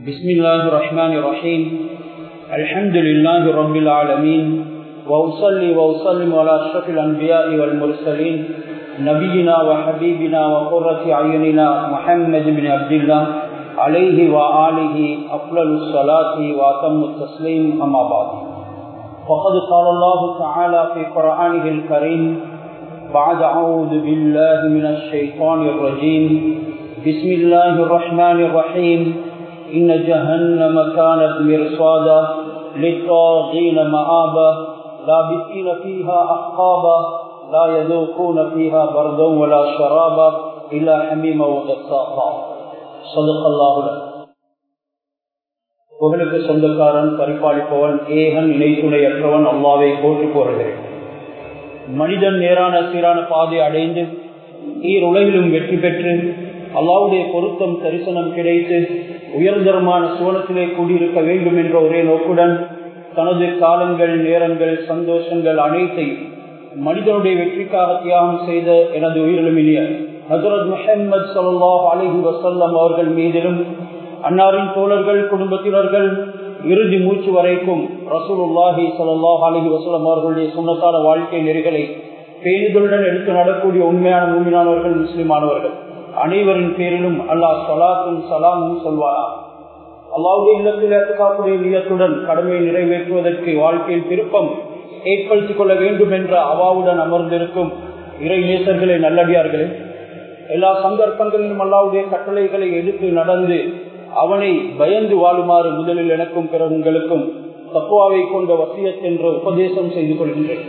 بسم الله الرحمن الرحيم الحمد لله رب العالمين وأصلي وأسلم على أشرف الأنبياء والمرسلين نبينا وحبيبنا وقرة أعيننا محمد بن عبد الله عليه وآله أفضل الصلاة وأتم التسليم أما بعد وقد قال الله تعالى في قرآنه الكريم بعد أعوذ بالله من الشيطان الرجيم بسم الله الرحمن الرحيم إن جهنم كانت مرصادا للطاغين مآبا لابثين فيها أحقابا لا يذوقون فيها بردا ولا شرابا إلا حميما وغساقا صدق الله புகழுக்கு சொந்தக்காரன் பரிபாலிப்பவன் ஏகன் இணைத்துணையற்றவன் அல்லாவை போட்டு போகிறேன் மனிதன் நேரான சீரான பாதை அடைந்து ஈர் உலகிலும் வெற்றி பெற்று அல்லாவுடைய பொருத்தம் தரிசனம் கிடைத்து உயர்தரமான சுவனத்திலே கூடியிருக்க வேண்டும் என்ற ஒரே நோக்குடன் தனது காலங்கள் நேரங்கள் சந்தோஷங்கள் அனைத்தையும் மனிதனுடைய வெற்றிக்காக தியாகம் செய்த எனது உயிரிழமினிய ஹசரத் முஹம்மது சல்லாஹ் அலிஹி வசல்லம் அவர்கள் மீதிலும் அன்னாரின் தோழர்கள் குடும்பத்தினர்கள் இறுதி மூச்சு வரைக்கும் ரசூலுல்லாஹி சல்லாஹ் அலிஹி வசல்லம் அவர்களுடைய சுண்ணத்தான வாழ்க்கை நெறிகளை பேணிகளுடன் எடுத்து நடக்கூடிய உண்மையான மூமினானவர்கள் முஸ்லிமானவர்கள் அனைவரின் பேரிலும் அல்லாஹ் சலாத்தும் சலாமும் சொல்வாரா அல்லாவுடைய இல்லத்தில் ஏற்காக்கூடிய நியத்துடன் கடமையை நிறைவேற்றுவதற்கு வாழ்க்கையில் திருப்பம் ஏற்படுத்திக் கொள்ள வேண்டும் என்ற அவாவுடன் அமர்ந்திருக்கும் இறை நேசர்களே நல்லடியார்களே எல்லா சந்தர்ப்பங்களிலும் அல்லாவுடைய கட்டளைகளை எடுத்து நடந்து அவனை பயந்து வாழுமாறு முதலில் எனக்கும் பிற உங்களுக்கும் தப்புவாவை கொண்ட வசியத் என்ற உபதேசம் செய்து கொள்கின்றேன்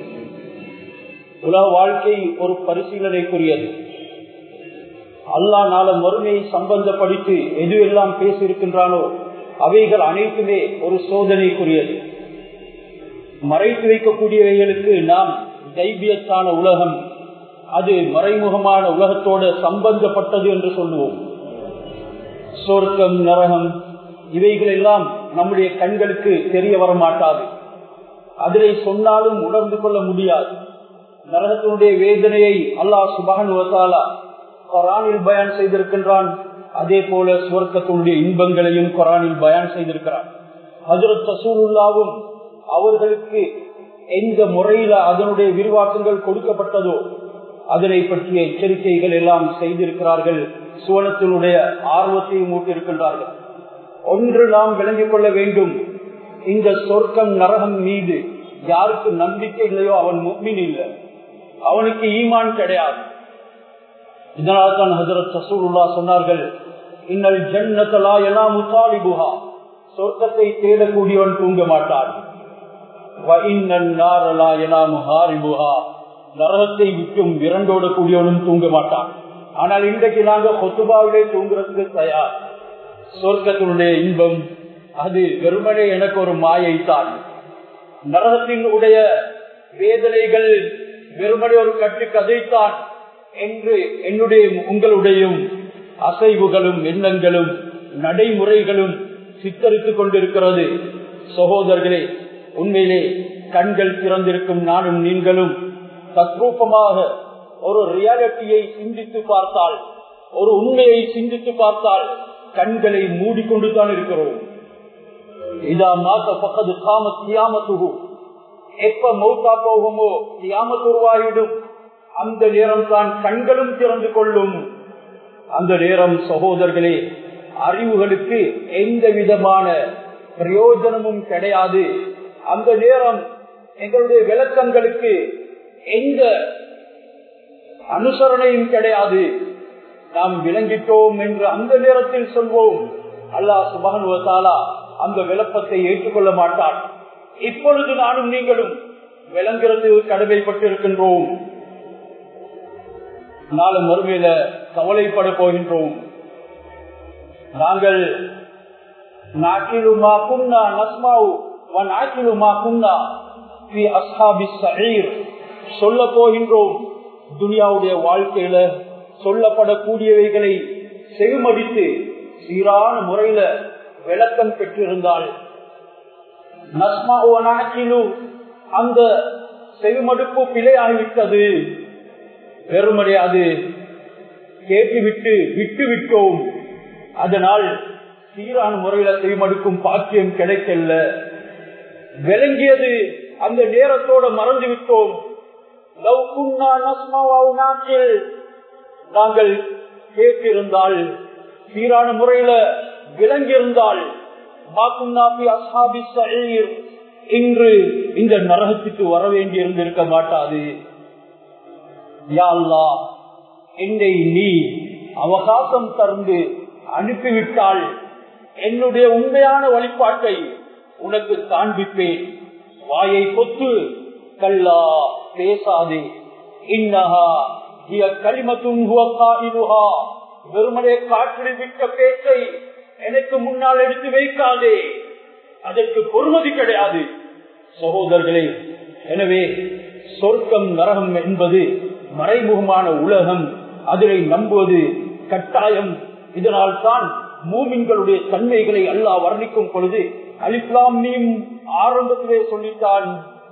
உலக வாழ்க்கை ஒரு பரிசீலனைக்குரியது அல்லா நாள மறுமையை சம்பந்தப்படுத்தி எதுவெல்லாம் பேசியிருக்கின்றானோ அவைகள் அனைத்துமே ஒரு சோதனைக்குரியது மறைத்து வைக்கக்கூடியவைகளுக்கு நாம் தைபியத்தான உலகம் அது மறைமுகமான உலகத்தோடு சம்பந்தப்பட்டது என்று சொல்லுவோம் சொர்க்கம் நரகம் இவைகள் எல்லாம் நம்முடைய கண்களுக்கு தெரிய வர மாட்டாது அதனை சொன்னாலும் உணர்ந்து கொள்ள முடியாது நரகத்தினுடைய வேதனையை அல்லாஹ் சுபகன் வசாலா கொரானில் பயன் செய்திருக்கின்றான் அதே போல சுவர்க்கத்தினுடைய இன்பங்களையும் கொரானில் பயன் செய்திருக்கிறான் ஹசரத் ரசூலுல்லாவும் அவர்களுக்கு எந்த முறையில அதனுடைய விரிவாக்கங்கள் கொடுக்கப்பட்டதோ அதனை பற்றிய எச்சரிக்கைகள் எல்லாம் செய்திருக்கிறார்கள் சுவனத்தினுடைய ஆர்வத்தையும் ஊட்டியிருக்கின்றார்கள் ஒன்று நாம் விளங்கிக் கொள்ள வேண்டும் இந்த சொர்க்கம் நரகம் மீது யாருக்கு நம்பிக்கை இல்லையோ அவன் முக்மின் இல்லை அவனுக்கு ஈமான் கிடையாது இதனால் தான் ஹசரத் சசூலுல்லா சொன்னார்கள் இன்னல் ஜன்னத்தலா எல்லா முசாலிபுகா சொர்க்கத்தை தேடக்கூடியவன் தூங்க மாட்டான் நரகத்தை விட்டும் விரண்டோட கூடியவனும் தூங்க மாட்டான் ஆனால் இன்றைக்கு நாங்க கொத்துபாவிலே தூங்குறதுக்கு தயார் சொர்க்கத்தினுடைய இன்பம் அது வெறுமனே எனக்கு ஒரு மாயை தான் நரகத்தினுடைய வேதனைகள் வெறுமனே ஒரு கட்டு கதைத்தான் என்று என்னுடைய உங்களுடையும் அசைவுகளும் எண்ணங்களும் நடைமுறைகளும் சித்தரித்துக் கொண்டிருக்கிறது சகோதரர்களே உண்மையிலே கண்கள் திறந்திருக்கும் நானும் நீங்களும் தத்ரூபமாக ஒரு ரியாலிட்டியை சிந்தித்து பார்த்தால் ஒரு உண்மையை சிந்தித்து பார்த்தால் கண்களை மூடிக்கொண்டு தான் இருக்கிறோம் இதா மாத்த பக்கது காம தியாமத்துகு எப்ப மௌத்தா போகுமோ தியாமத்துருவாயிடும் அந்த நேரம் தான் கண்களும் திறந்து கொள்ளும் அந்த நேரம் சகோதரர்களே அறிவுகளுக்கு எந்த விதமான பிரயோஜனமும் கிடையாது அந்த நேரம் எங்களுடைய விளக்கங்களுக்கு எந்த அனுசரணையும் கிடையாது நாம் விளங்கிட்டோம் என்று அந்த நேரத்தில் சொல்வோம் அல்லா சுபகனுவத்தாலா அந்த விளப்பத்தை ஏற்றுக்கொள்ள மாட்டான் இப்பொழுது நானும் நீங்களும் விளங்குறது கடமைப்பட்டிருக்கின்றோம் நாலு மறுமையில கவலைப்பட போகின்றோம் நாங்கள் நாக்கிலுமா குன்னா நஸ்மாவு வன் ஆக்கிலுமா குன்னா சொல்ல போகின்றோம் துனியாவுடைய வாழ்க்கையில சொல்லப்படக்கூடியவைகளை செகுமடித்து சீரான முறையில விளக்கம் பெற்றிருந்தால் அந்த செகுமடுப்பு பிழையாகிவிட்டது வெறுமடையாது கேட்டுவிட்டு விட்டு விட்டோம் அதனால் சீரான முறையில செய்மடுக்கும் பாக்கியம் கிடைக்கல விளங்கியது அந்த நேரத்தோட மறந்து விட்டோம் நாங்கள் கேட்டிருந்தால் சீரான முறையில விளங்கியிருந்தால் இன்று இந்த நரகத்துக்கு வர வேண்டி இருந்திருக்க மாட்டாது என்னை நீ அவகாசம் தந்து அனுப்பிவிட்டால் என்னுடைய உண்மையான வழிபாட்டை உனக்கு காண்பிப்பேன் வாயை கொத்து கல்லா பேசாதே இன்னஹா களிமத்தும் வெறுமனே காற்றில் விட்ட பேச்சை எனக்கு முன்னால் எடுத்து வைக்காதே அதற்கு பொறுமதி கிடையாது சகோதரர்களே எனவே சொர்க்கம் நரகம் என்பது மறைமுகமான உலகம் அதனை நம்புவது கட்டாயம் இதனால் தான் மூமின்களுடைய தன்மைகளை அல்லாஹ் வர்ணிக்கும் பொழுது அலிப்லாம் நீம் ஆரம்பத்திலே சொல்லித்தான்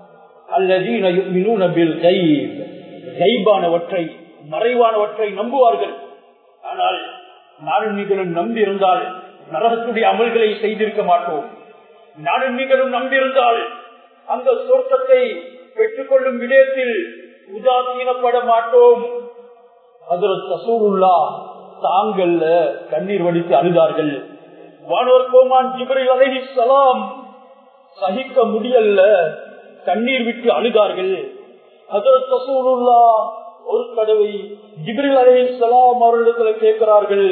அல்லதீனவற்றை மறைவானவற்றை நம்புவார்கள் ஆனால் நானும் நீங்களும் நம்பி இருந்தால் நரகத்துடைய அமல்களை செய்திருக்க மாட்டோம் நானும் நீங்களும் நம்பியிருந்தால் அந்த சொர்க்கத்தை பெற்றுக்கொள்ளும் விடயத்தில் உதாசீனப்பட மாட்டோம் அதில் தசூருல்லா தாங்கல்ல கண்ணீர் வடித்து அழுதார்கள் வானோர் கோமான் ஜிபரில் அலஹி சலாம் சகிக்க முடியல கண்ணீர் விட்டு அழுதார்கள் அதில் தசூருல்லா ஒரு தடவை ஜிப்ரில் அலி சலாம் அவர்களிடத்துல கேட்கிறார்கள்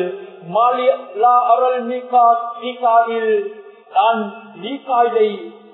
நான் நீக்காயிலை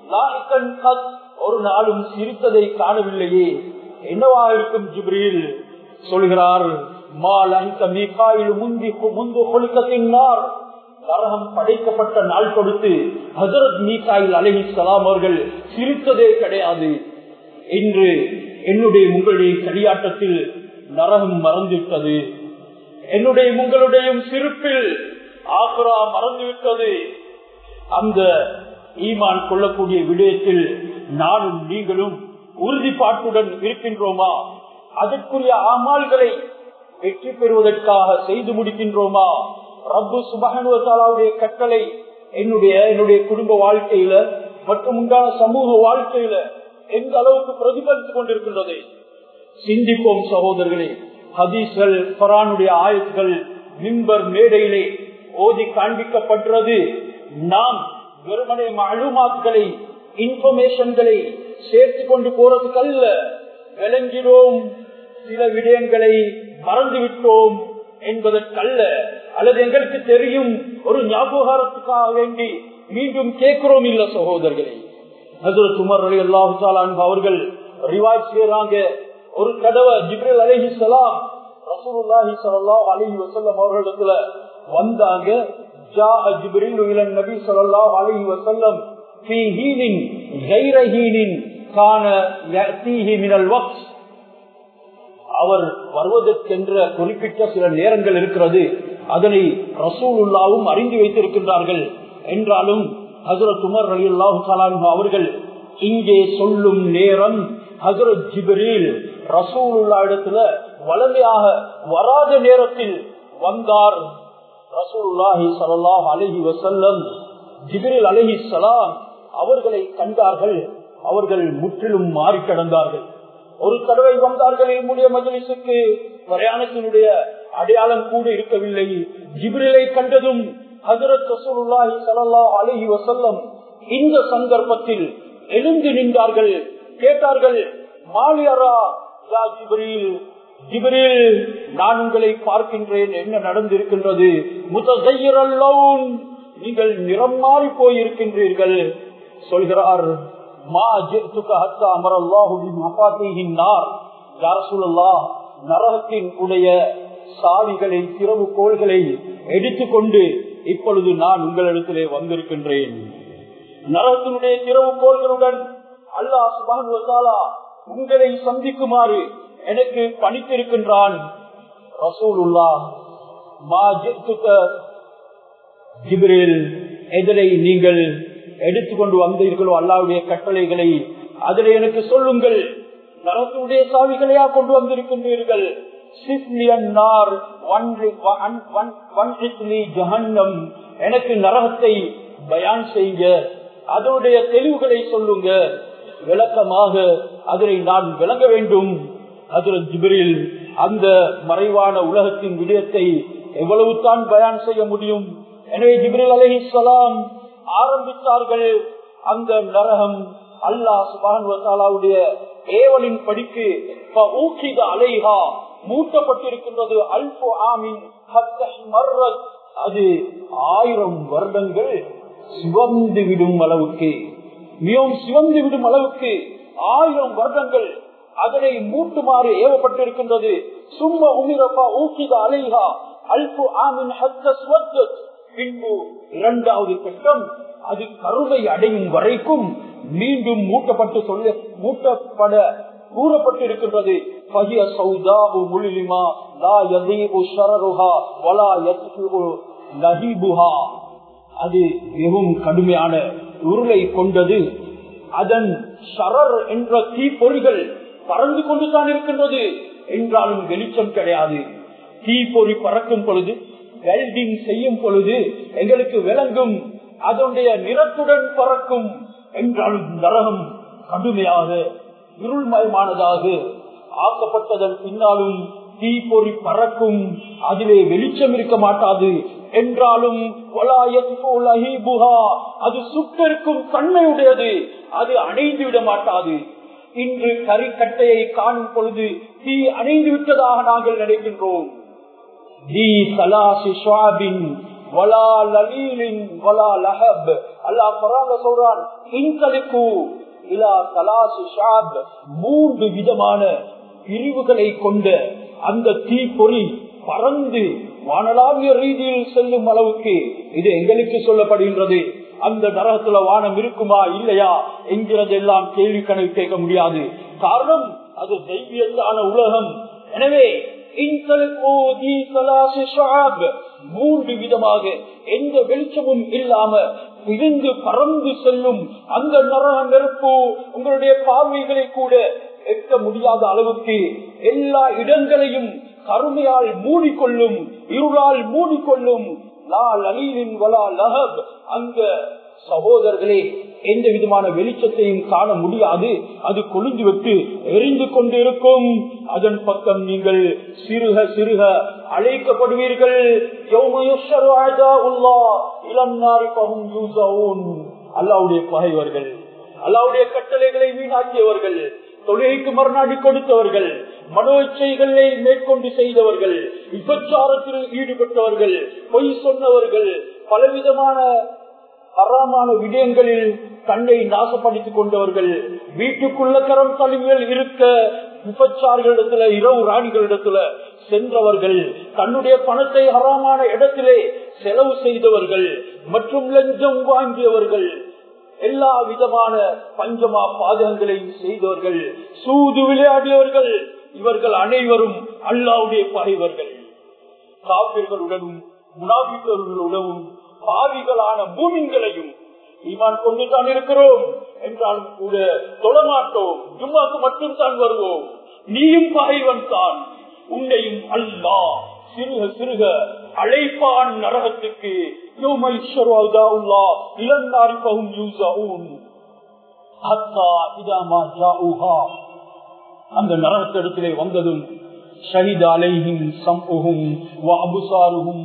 ஒரு நாளும் சிரித்ததை காணவில்லையே என்னவா இருக்கும் ஜிப்ரில் சொல்கிறார் மால் அந்த மீகாயில் முந்தி முந்து கொழுக்கத்தினார் நரகம் படைக்கப்பட்ட நாள் கொடுத்து ஹசரத் மீகாயில் அலஹி சலாம் அவர்கள் சிரித்ததே கிடையாது இன்று என்னுடைய உங்களுடைய களியாட்டத்தில் நரகம் மறந்துவிட்டது என்னுடைய உங்களுடைய சிரிப்பில் ஆக்ரா மறந்துவிட்டது அந்த ஈமான் கொள்ளக்கூடிய விடயத்தில் நானும் நீங்களும் உறுதிப்பாட்டுடன் இருக்கின்றோமா அதற்குரிய ஆமால்களை வெற்றி பெறுவதற்காக செய்து முடிக்கின்றோமா ரப்பு சுபகனுவத்தாலாவுடைய கட்டளை என்னுடைய என்னுடைய குடும்ப வாழ்க்கையில மற்றும் உண்டான சமூக வாழ்க்கையில எந்த அளவுக்கு பிரதிபலித்துக் கொண்டிருக்கின்றது சிந்திப்போம் சகோதரர்களே ஹதீஸ்கள் பரானுடைய ஆயுட்கள் மின்பர் மேடையிலே ஓதி காண்பிக்கப்படுறது நாம் வெறுமனை மாலுமாக்களை இன்ஃபர்மேஷன்களை சேர்த்து கொண்டு போறதுக்கு அல்ல விளங்கினோம் சில விடயங்களை மறந்துவிட்டோம் என்பதற்கல்ல அல்லது எங்களுக்கு தெரியும் ஒரு ஞாபகாரத்துக்காக வேண்டி மீண்டும் கேட்கிறோம் இல்ல சகோதரர்களே ஹசரத் உமர் அலி அல்லாஹு அவர்கள் ரிவாய் செய்யறாங்க ஒரு தடவை ஜிப்ரல் அலஹி சலாம் ரசூலுல்லாஹி ஸல்லல்லாஹு அலைஹி வஸல்லம் அவர்களிடத்துல வந்தாங்க ஜாஅ ஜிப்ரீல் இல நபி ஸல்லல்லாஹு அலைஹி வஸல்லம் ஃபீ ஹீனின் غير ஹீனின் கான யஅதீஹி மினல் வக்ஸ் அவர் வருவதற்கென்ற குறிப்பிட்ட சில நேரங்கள் இருக்கிறது அதனை ரசூலுல்லாவும் அறிந்து வைத்திருக்கின்றார்கள் என்றாலும் ஹசரத் உமர் அலி அல்லாஹு அவர்கள் இங்கே சொல்லும் நேரம் ஹசரத் ஜிபரீல் ரசூலுல்லா இடத்துல வளமையாக வராத நேரத்தில் வந்தார் ரசூலுல்லாஹி சல்லாஹ் அலஹி வசல்லம் ஜிபிரில் அலஹி சலாம் அவர்களை கண்டார்கள் அவர்கள் முற்றிலும் மாறி கடந்தார்கள் ஒரு தடவை வந்தார்கள் என்னுடைய மஜலிசுக்கு பிரயாணத்தினுடைய அடையாளம் கூட இருக்கவில்லை ஜிப்ரிலை கண்டதும் ஹசரத் ரசூலுல்லாஹி ஸல்லல்லாஹு அலைஹி வஸல்லம் இந்த சந்தர்ப்பத்தில் எழுந்து நின்றார்கள் கேட்டார்கள் மாலியரா யா ஜிப்ரீல் ஜிப்ரீல் நான் உங்களை பார்க்கின்றேன் என்ன நடந்திருக்கின்றது முதல் நீங்கள் நிறம் மாறி போயிருக்கின்றீர்கள் சொல்கிறார் மா ஜித்துக ஹத்தா அமரல்லாஹு மஃபாத்திஹின்னார் யா ரசூலல்லாஹ் நரகத்தின் உடைய சாவிகளை திறவு கோள்களை எடுத்துக்கொண்டு இப்பொழுது நான் உங்களிடத்திலே வந்திருக்கின்றேன் நரகத்தினுடைய திறவு கோள்களுடன் அல்லாஹ் சுபான் உங்களை சந்திக்குமாறு எனக்கு பணித்திருக்கின்றான் ரசூலுல்லா மா ஜித்துக ஜிப்ரேல் எதனை நீங்கள் எடுத்துக்கொண்டு வந்தீர்களோ அல்லாவுடைய கட்டளைகளை அதில் எனக்கு சொல்லுங்கள் நரகத்தினுடைய சாவிகளையா கொண்டு வந்திருக்கின்றீர்கள் எனக்கு நரகத்தை பயான் செய்யுங்க அதனுடைய தெளிவுகளை சொல்லுங்க விளக்கமாக அதனை நான் விளங்க வேண்டும் அதில் ஜிபிரில் அந்த மறைவான உலகத்தின் விடயத்தை எவ்வளவு தான் பயான் செய்ய முடியும் எனவே ஜிப்ரில் அலஹிஸ்லாம் ஆரம்பித்தார்கள் அந்த நரகம் அல்லாஹ் சுபானுடைய ஏவலின் படிக்கு அலைஹா மூட்டப்பட்டிருக்கின்றது அல்பு ஆமின் அது ஆயிரம் வருடங்கள் சிவந்து விடும் அளவுக்கு மிகவும் சிவந்து விடும் அளவுக்கு ஆயிரம் வருடங்கள் அதனை மூட்டுமாறு ஏவப்பட்டிருக்கின்றது சும்மா உமிரப்பா ஊக்கித அலைஹா அல்பு ஆமின் பின்பு இரண்டாவது கட்டம் அது கருவை அடையும் வரைக்கும் மீண்டும் மூட்டப்பட்டு சொல்ல மூட்டப்பட கூறப்பட்டிருக்கின்றது பகிய சௌதாபு முழுலிமா லா யதீபு ஷரருஹா வலா யத்ஃபு லஹீபுஹா அது மிகவும் கடுமையான உருளை கொண்டது அதன் ஷரர் என்ற தீப்பொறிகள் பறந்து கொண்டுதான் இருக்கின்றது என்றாலும் வெளிச்சம் கிடையாது தீப்பொறி பறக்கும் பொழுது வெல்டிங் செய்யும் பொழுது எங்களுக்கு விளங்கும் அதனுடைய நிறத்துடன் பறக்கும் என்றாலும் நரகம் கடுமையாக இருள்மயமானதாக ஆக்கப்பட்டதன் பின்னாலும் தீப்பொறி பறக்கும் அதிலே வெளிச்சம் இருக்க மாட்டாது என்றாலும் அது சுட்டிருக்கும் தன்மையுடையது அது அணைந்து விட மாட்டாது இன்று கரிக்கட்டையை காணும் பொழுது தீ அணைந்து விட்டதாக நாங்கள் நினைக்கின்றோம் மூன்று விதமான பிரிவுகளை கொண்ட அந்த தீப்பொறி பறந்து வானலாவிய ரீதியில் செல்லும் அளவுக்கு இது எங்களுக்கு சொல்லப்படுகின்றது அந்த நரகத்துல வானம் இருக்குமா இல்லையா என்கிறதெல்லாம் கேள்வி கணக்கு கேட்க முடியாது காரணம் அது தெய்வீகத்தான உலகம் எனவே மூன்று விதமாக எந்த வெளிச்சமும் இல்லாம பிரிந்து பறந்து செல்லும் அந்த நரக நெருப்பு உங்களுடைய பார்வைகளை கூட எட்ட முடியாத அளவுக்கு எல்லா இடங்களையும் கருமையால் மூடிக்கொள்ளும் இருளால் மூடிக்கொள்ளும் அந்த சகோதரர்களே எந்த விதமான வெளிச்சத்தையும் காண முடியாது அது கொழுந்து விட்டு எரிந்து கொண்டிருக்கும் அதன் பக்கம் நீங்கள் சிறுக சிறுக அழைக்கப்படுவீர்கள் அல்லாவுடைய பகைவர்கள் அல்லாவுடைய கட்டளைகளை வீணாக்கியவர்கள் தொழுகைக்கு மறுநாடி கொடுத்தவர்கள் மனோ இச்சைகளை மேற்கொண்டு செய்தவர்கள் விபச்சாரத்தில் ஈடுபட்டவர்கள் பொய் சொன்னவர்கள் பலவிதமான அறாமான விடயங்களில் தன்னை நாசப்படுத்திக் கொண்டவர்கள் வீட்டுக்குள்ள கரம் கழிவுகள் இருக்க விபச்சார்களிடத்துல இரவு ராணிகளிடத்துல சென்றவர்கள் தன்னுடைய பணத்தை அறாமான இடத்திலே செலவு செய்தவர்கள் மற்றும் லஞ்சம் வாங்கியவர்கள் எல்லா விதமான பஞ்சமா பாதகங்களையும் செய்தவர்கள் சூது விளையாடியவர்கள் இவர்கள் அனைவரும் அல்லாவுடைய பகைவர்கள் காப்பிர்களுடனும் முனாபித்தவர்களுடனும் பாவிகளான பூமிங்களையும் ஈமான் கொண்டுதான் இருக்கிறோம் என்றாலும் கூட தொடமாட்டோம் ஜும்மாக்கு மட்டும் தான் வருவோம் நீயும் பகைவன் தான் உன்னையும் அல்லா சிறுக சிறுக அழைப்பான் நரகத்துக்கு அந்த நரகத்திடத்திலே வந்ததும் ஷஹித் அலைஹிம் சம்புகும் அபுசாருகும்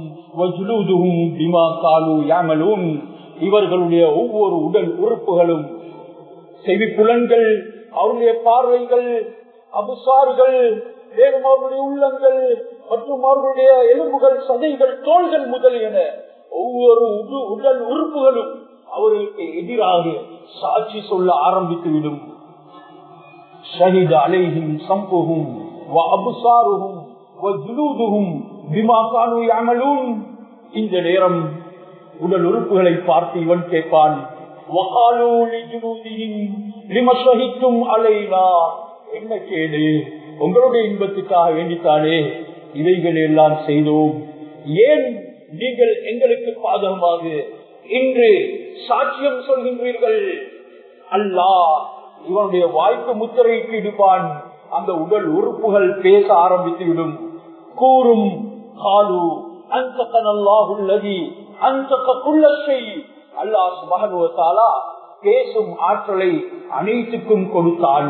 இவர்களுடைய ஒவ்வொரு உடல் உறுப்புகளும் செவிப்புலன்கள் அவருடைய பார்வைகள் அபுசார்கள் மேலும் அவர்களுடைய உள்ளங்கள் மற்றும் அவர்களுடைய எலும்புகள் சதைகள் தோள்கள் முதலியன ஒவ்வொரு உடல் உறுப்புகளும் அவர்களுக்கு எதிராக சாட்சி சொல்ல ஆரம்பித்துவிடும் ஷஹித் அலைஹிம் சம்புகும் அபுசாருகும் இந்த நேரம் உடல் உறுப்புகளை பார்த்து இவன் கேட்பான் என்ன கேடு உங்களுடைய இன்பத்துக்காக வேண்டித்தானே இவைகள் எல்லாம் செய்தோம் ஏன் நீங்கள் எங்களுக்கு பாதகமாக இன்று சாட்சியம் சொல்கின்றீர்கள் அல்லாஹ் இவனுடைய வாய்ப்பு முத்திரைக்கு இடுப்பான் அந்த உடல் உறுப்புகள் பேச ஆரம்பித்து விடும் கூறும் காலு அந்த அல்லாஹ் சுபகனுவத்தாலா பேசும் ஆற்றலை அனைத்துக்கும் கொடுத்தான்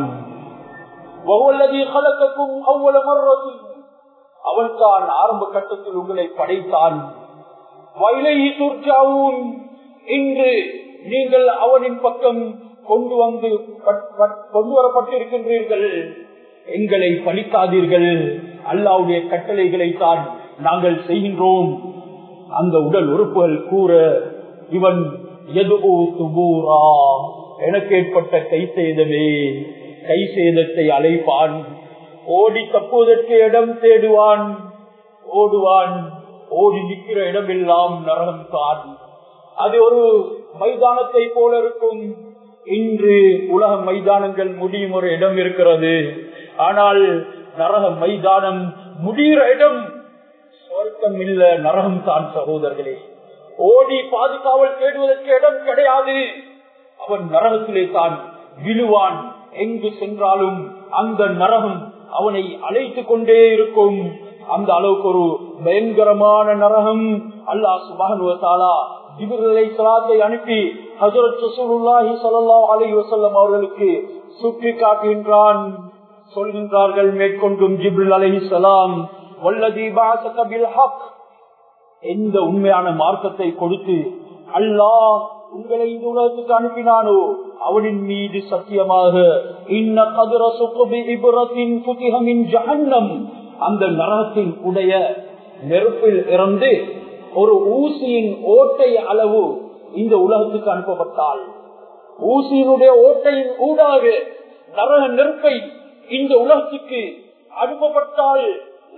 அவன் தான் ஆரம்ப கட்டத்தில் உங்களை படைத்தான் வயலையை துர்ச்சாவும் இன்று நீங்கள் அவனின் பக்கம் கொண்டு வந்து கொண்டு வரப்பட்டிருக்கின்றீர்கள் எங்களை பழிக்காதீர்கள் அல்லாவுடைய கட்டளைகளை தான் நாங்கள் செய்கின்றோம் அந்த உடல் உறுப்புகள் கூற இவன் எது துபூரா எனக்கு ஏற்பட்ட கை சேதமே கை சேதத்தை அழைப்பான் ஓடி தப்புவதற்கு இடம் தேடுவான் ஓடுவான் ஓடி நிற்கிற இடமெல்லாம் நரகம் தான் அது ஒரு மைதானத்தை போல இருக்கும் இன்று உலக மைதானங்கள் முடியும் ஒரு இடம் இருக்கிறது ஆனால் நரக மைதானம் முடிகிற இடம் சொர்க்கம் இல்ல நரகம் தான் சகோதரர்களே ஓடி பாதுகாவல் தேடுவதற்கு இடம் கிடையாது அவன் நரகத்திலே தான் விழுவான் எங்கு சென்றாலும் அந்த நரகம் அவனை அழைத்து கொண்டே இருக்கும் அந்த அளவுக்கு ஒரு பயங்கரமான நரகம் அல்லாஹ் சுபானுவத்தாலா ஜிபிரலை சலாத்தை அனுப்பி ஹசரத் ரசூலுல்லாஹி ஸல்லல்லாஹு அலைஹி வஸல்லம் அவர்களுக்கு சுற்றி காட்டுகின்றான் சொல்கின்றார்கள் மேற்கொண்டும் ஜிப்ரில் அலைஹிஸ்ஸலாம் வல்லதி பஅஸக பில் ஹக் எந்த உண்மையான மார்க்கத்தை கொடுத்து அல்லாஹ் உங்களை இந்த உலகத்துக்கு அனுப்பினானோ அவனின் மீது சத்தியமாக இன்ன கதிர சுக்குபி இபுரத்தின் புத்திகமின் ஜஹன்னம் அந்த நரகத்தின் உடைய நெருப்பில் இருந்து ஒரு ஊசியின் ஓட்டை அளவு இந்த உலகத்துக்கு அனுப்பப்பட்டால் ஊசியினுடைய ஓட்டையின் ஊடாக நரக நெருப்பை இந்த உலகத்துக்கு அனுப்பப்பட்டால்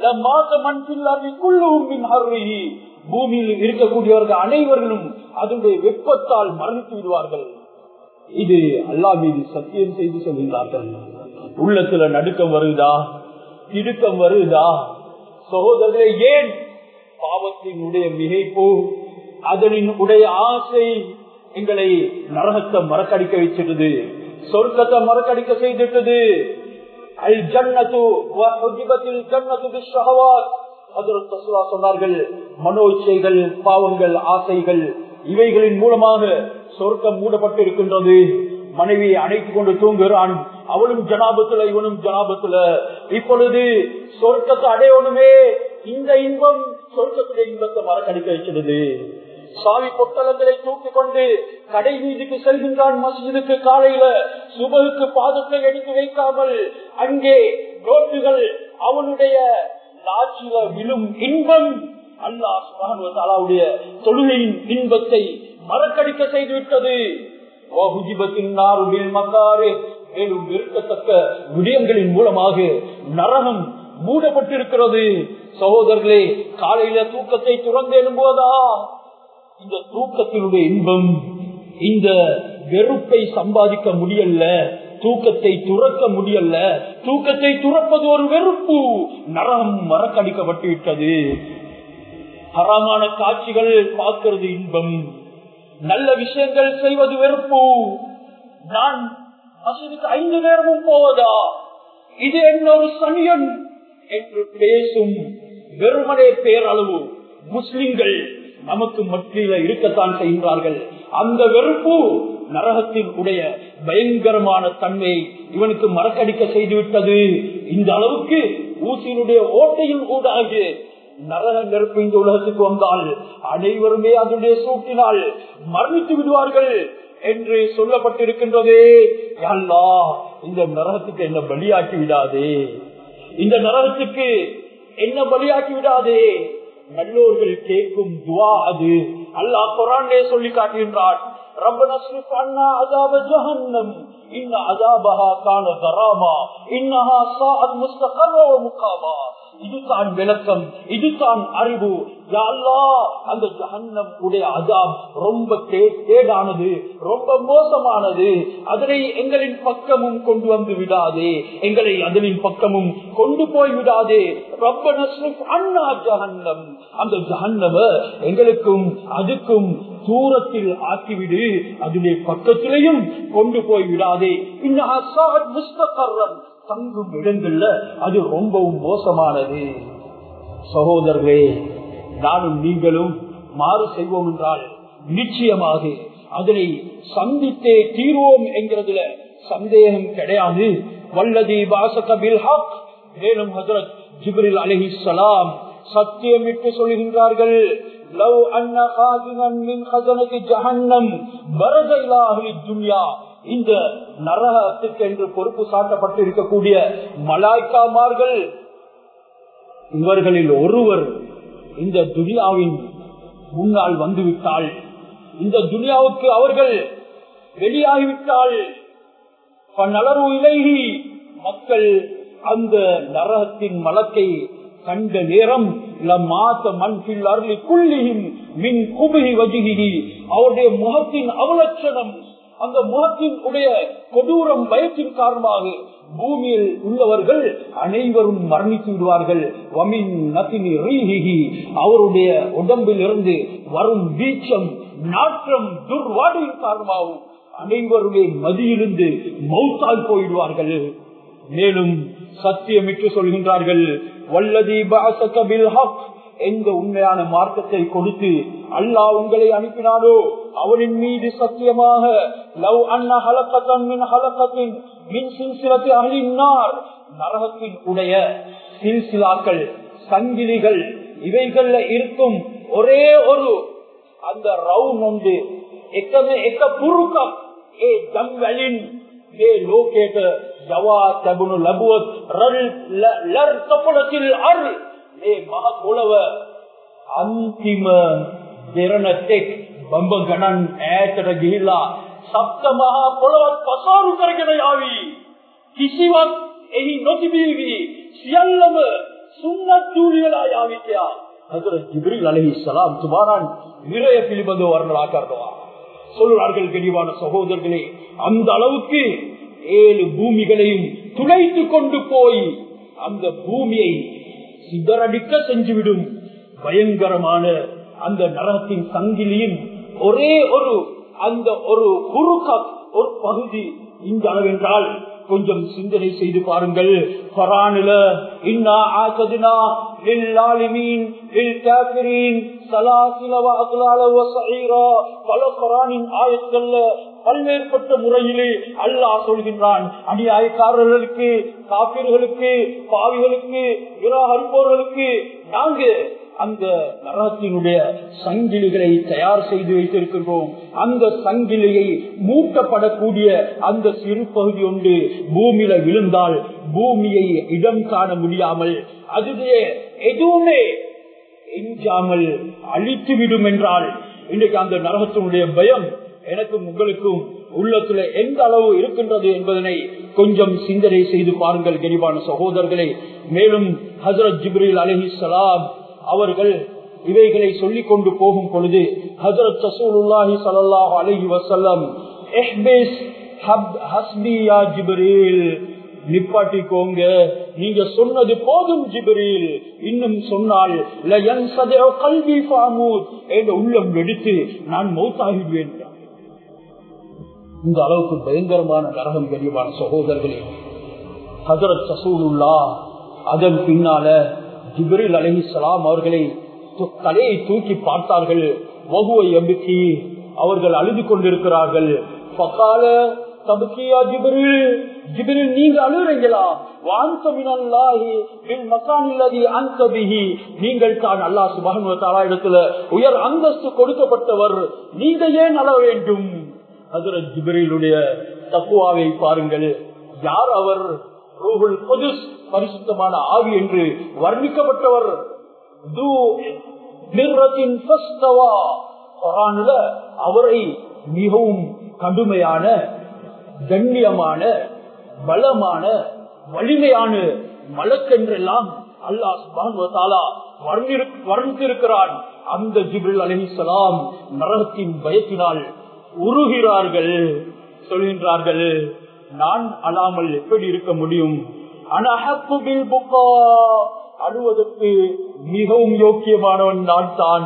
பூமியில் இருக்கக்கூடியவர்கள் அனைவர்களும் அதனுடைய வெப்பத்தால் மரணித்து விடுவார்கள் இது அல்லா மீது சத்தியம் செய்து சொல்கின்றார்கள் உள்ளத்துல நடுக்கம் வருதா திடுக்கம் வருதா சகோதரர்களே ஏன் பாவத்தினுடைய மிகைப்பு அதனின் உடைய ஆசை எங்களை நரகத்தை மறக்கடிக்க வச்சிருது சொர்க்கத்தை மறக்கடிக்க செய்துட்டது அல் ஜன்னத்து ஜன்னத்து சொன்னார்கள் மனோ இச்சைகள் பாவங்கள் ஆசைகள் இவைகளின் மூலமாக சொர்க்கம் மூடப்பட்டு இருக்கின்றது மனைவியை அணைத்துக் கொண்டு தூங்குகிறான் அவளும் ஜனாபத்துல இவனும் ஜனாபத்துல இப்பொழுது சொர்க்கத்தை அடையணுமே இந்த இன்பம் சொர்க்கத்துடைய இன்பத்தை மறக்கடிக்க வைக்கிறது சாவி பொட்டலங்களை தூக்கி கொண்டு கடை வீதிக்கு செல்கின்றான் மசிதுக்கு காலையில சுபகுக்கு பாதத்தை எடுத்து வைக்காமல் அங்கே நோட்டுகள் அவனுடைய லாட்சியில விழும் இன்பம் அல்லாஹுடைய தொழுகையின் இன்பத்தை மறக்கடிக்க செய்துவிட்டது மேலும் விருக்கத்தக்க விடயங்களின் மூலமாக நரகம் மூடப்பட்டிருக்கிறது சகோதரர்களே காலையில தூக்கத்தை துறந்து எழும்போதா இந்த தூக்கத்தினுடைய இன்பம் இந்த வெறுப்பை சம்பாதிக்க முடியல தூக்கத்தை துறக்க முடியல தூக்கத்தை துறப்பது ஒரு வெறுப்பு நரகம் மறக்கடிக்கப்பட்டு விட்டது ஹராமான காட்சிகள் பார்க்கிறது இன்பம் நல்ல விஷயங்கள் செய்வது வெறுப்பு நான் மசூதிக்கு ஐந்து நேரமும் போவதா இது என்னொரு சனியன் என்று பேசும் வெறுமனே பேரளவு முஸ்லிம்கள் நமக்கு மத்தியில இருக்கத்தான் செய்கின்றார்கள் அந்த வெறுப்பு நரகத்தின் உடைய பயங்கரமான தன்மையை இவனுக்கு மறக்கடிக்க செய்துவிட்டது இந்த அளவுக்கு ஊசியினுடைய ஓட்டையில் ஊடாக நரக நெருப்பு இந்த உலகத்துக்கு வந்தால் அனைவருமே அதனுடைய சூட்டினால் மரணித்து விடுவார்கள் என்று சொல்லப்பட்டிருக்கின்றதே அல்லா இந்த நரகத்துக்கு என்ன பலியாக்கி விடாதே இந்த நரகத்துக்கு என்ன பலியாக்கி விடாதே நல்லோர்கள் கேட்கும் துவா அது அல்லாஹ் குரானே சொல்லி காட்டுகின்றான் ربنا اصرف عنا عذاب جهنم إن عذابها كان غراما إنها ساعت مستقرا ومقاما இதுதான் விளக்கம் இதுதான் அறிவு அந்த ஜஹன்னம் உடைய அதாப் ரொம்ப தேடானது ரொம்ப மோசமானது அதனை எங்களின் பக்கமும் கொண்டு வந்து விடாதே எங்களை அதனின் பக்கமும் கொண்டு போய் விடாதே ரொம்ப அண்ணா ஜஹன்னம் அந்த ஜஹன்னம எங்களுக்கும் அதுக்கும் தூரத்தில் ஆக்கிவிடு அதனுடைய பக்கத்திலையும் கொண்டு போய் விடாதே இன்னும் தங்கும் இடங்கள்ல அது ரொம்பவும் மோசமானது சகோதரர்களே நானும் நீங்களும் மாறு செய்வோம் என்றால் நிச்சயமாக அதனை சந்தித்தே தீர்வோம் என்கிறதுல சந்தேகம் கிடையாது வல்லதி பாசகபில் ஹக் மேலும் ஹசரத் ஜிப்ரில் அலஹி சலாம் சத்தியமிட்டு சொல்கின்றார்கள் லவ் அன்ன காதினன் மின் ஹசனக்கு ஜஹன்னம் பரத இலா அஹ்லி துன்யா இந்த நரகத்துக்கு என்று பொறுப்பு சாட்டப்பட்டு இருக்கக்கூடிய மலாய்க்காமார்கள் இவர்களில் ஒருவர் இந்த துனியாவின் முன்னால் வந்துவிட்டால் இந்த துனியாவுக்கு அவர்கள் வெளியாகிவிட்டால் நலரு இலகி மக்கள் அந்த நரகத்தின் மலத்தை கண்ட நேரம் அவருடைய முகத்தின் அவலட்சணம் அந்த முகத்தின் உடைய கொடூரம் பயத்தின் காரணமாக பூமியில் உள்ளவர்கள் அனைவரும் மரணித்து விடுவார்கள் அவருடைய உடம்பில் இருந்து வரும் வீச்சம் நாற்றம் துர்வாடையின் காரணமாகவும் அனைவருமே மதியிலிருந்து மௌத்தால் போயிடுவார்கள் மேலும் சத்தியமிட்டு சொல்கின்றார்கள் வல்லதி பாசகபில் ஹக் எந்த உண்மையான மார்க்கத்தை கொடுத்து அல்லாஹ் உங்களை அனுப்பினாரோ அவரின் மீது சத்தியமாக லவ் அன்ன ஹலக்கத்தன் மின் ஹலக்கத்தின் மின் சில்சிலத்தை அழினார் நரகத்தின் உடைய சில்சிலாக்கள் சங்கிலிகள் இவைகள்ல இருக்கும் ஒரே ஒரு அந்த ரவுன் ஒன்று එකම එක පුරුකක් ඒ දම් වලින් මේ ලෝකයට යවා තැබුණු ලැබුවොත් ලර් තපලතිල් අර් මේ මහ පොළව අන්තිම දෙරණතෙක් බම්බ ගණන් ඈතට ගිහිල්ලා සප්ත මහා පොළවත් පසාරු කරගෙන යාවි කිසිවක් එහි නොතිබීවි සියල්ලම සුන්නත් දූලි වෙලා යාවි කියා ஹசரத் ஜிப்ரீல் அலஹி சலாம் துபாரான் நிறைய பிலிபந்து வர்ணலா கருதுவா சொல்றார்கள் கனிவான சகோதரர்களே அந்த அளவுக்கு ஏழு பூமிகளையும் துளைத்து கொண்டு போய் அந்த பூமியை சிதறடிக்க செஞ்சுவிடும் பயங்கரமான அந்த நரகத்தின் சங்கிலியின் ஒரே ஒரு அந்த ஒரு குறுக்க ஒரு பகுதி இந்த அளவென்றால் கொஞ்சம் சிந்தனை செய்து பாருங்கள் பரானில இன்னா ஆசதுனா للعالمين للكافرين سلاسل واغلال وسعيرا பல குரானின் ஆயத்தல்ல பல்வேறுபட்ட முறையிலே அல்லாஹ் சொல்கின்றான் அநியாயக்காரர்களுக்கு காப்பீர்களுக்கு பாவிகளுக்கு நிராகரிப்பவர்களுக்கு நாங்க அந்த நரகத்தினுடைய சங்கிலிகளை தயார் செய்து வைத்திருக்கின்றோம் அந்த சங்கிலியை மூட்டப்படக்கூடிய அந்த சிறு பகுதி ஒன்று பூமியில விழுந்தால் பூமியை இடம் காண முடியாமல் அதுவே எதுவுமே எஞ்சாமல் அழித்து விடும் என்றால் இன்றைக்கு அந்த நரகத்தினுடைய பயம் எனக்கும் உங்களுக்கும் உள்ளத்துல எந்த அளவு இருக்கின்றது என்பதனை கொஞ்சம் சிந்தனை செய்து பாருங்கள் கரிபான சகோதரர்களே மேலும் ஹசரத் ஜிப்ரீல் அலஹி சலாம் அவர்கள் இவைகளை சொல்லிக் கொண்டு போகும் பொழுது ஹசரத் சசூலுல்லாஹி சல்லாஹ் அலஹி வசல்லம் ஜிப்ரீல் நிப்பாட்டிக்கோங்க நீங்க சொன்னது போதும் ஜிபரில் இன்னும் சொன்னால் கல்வி உள்ளம் வெடித்து நான் மௌத்தாகிடுவேன் இந்த அளவுக்கு பயங்கரமான நரகம் கனிவான சகோதரர்களே ஹசரத் சசூலுல்லா அதன் பின்னால ஜிப்ரில் அலஹி சலாம் அவர்களை தலையை தூக்கி பார்த்தார்கள் வகுவை எம்பிக்கி அவர்கள் அழுது கொண்டிருக்கிறார்கள் பக்கால தபுக்கியா ஜிப்ரில் ஜிப்ரில் நீங்க அழுறீங்களா நீங்கள் தான் அல்லா சுபான இடத்துல உயர் அந்தஸ்து கொடுக்கப்பட்டவர் நீங்க ஏன் அழ வேண்டும் ஹசரத் ஜிப்ரிலுடைய தக்குவாவை பாருங்கள் யார் அவர் ரூஹுல் புதுஸ் பரிசுத்தமான ஆவி என்று வர்ணிக்கப்பட்டவர் அவரை மிகவும் கடுமையான கண்ணியமான பலமான வலிமையான மலக்கென்றெல்லாம் அல்லாஹ் வர்ணித்திருக்கிறான் அந்த ஜிபில் அலிசலாம் நரகத்தின் பயத்தினால் உருகிறார்கள் சொல்கின்றார்கள் நான் அழாமல் எப்படி இருக்க முடியும் அழுவதற்கு மிகவும் யோக்கியமானவன் நான் தான்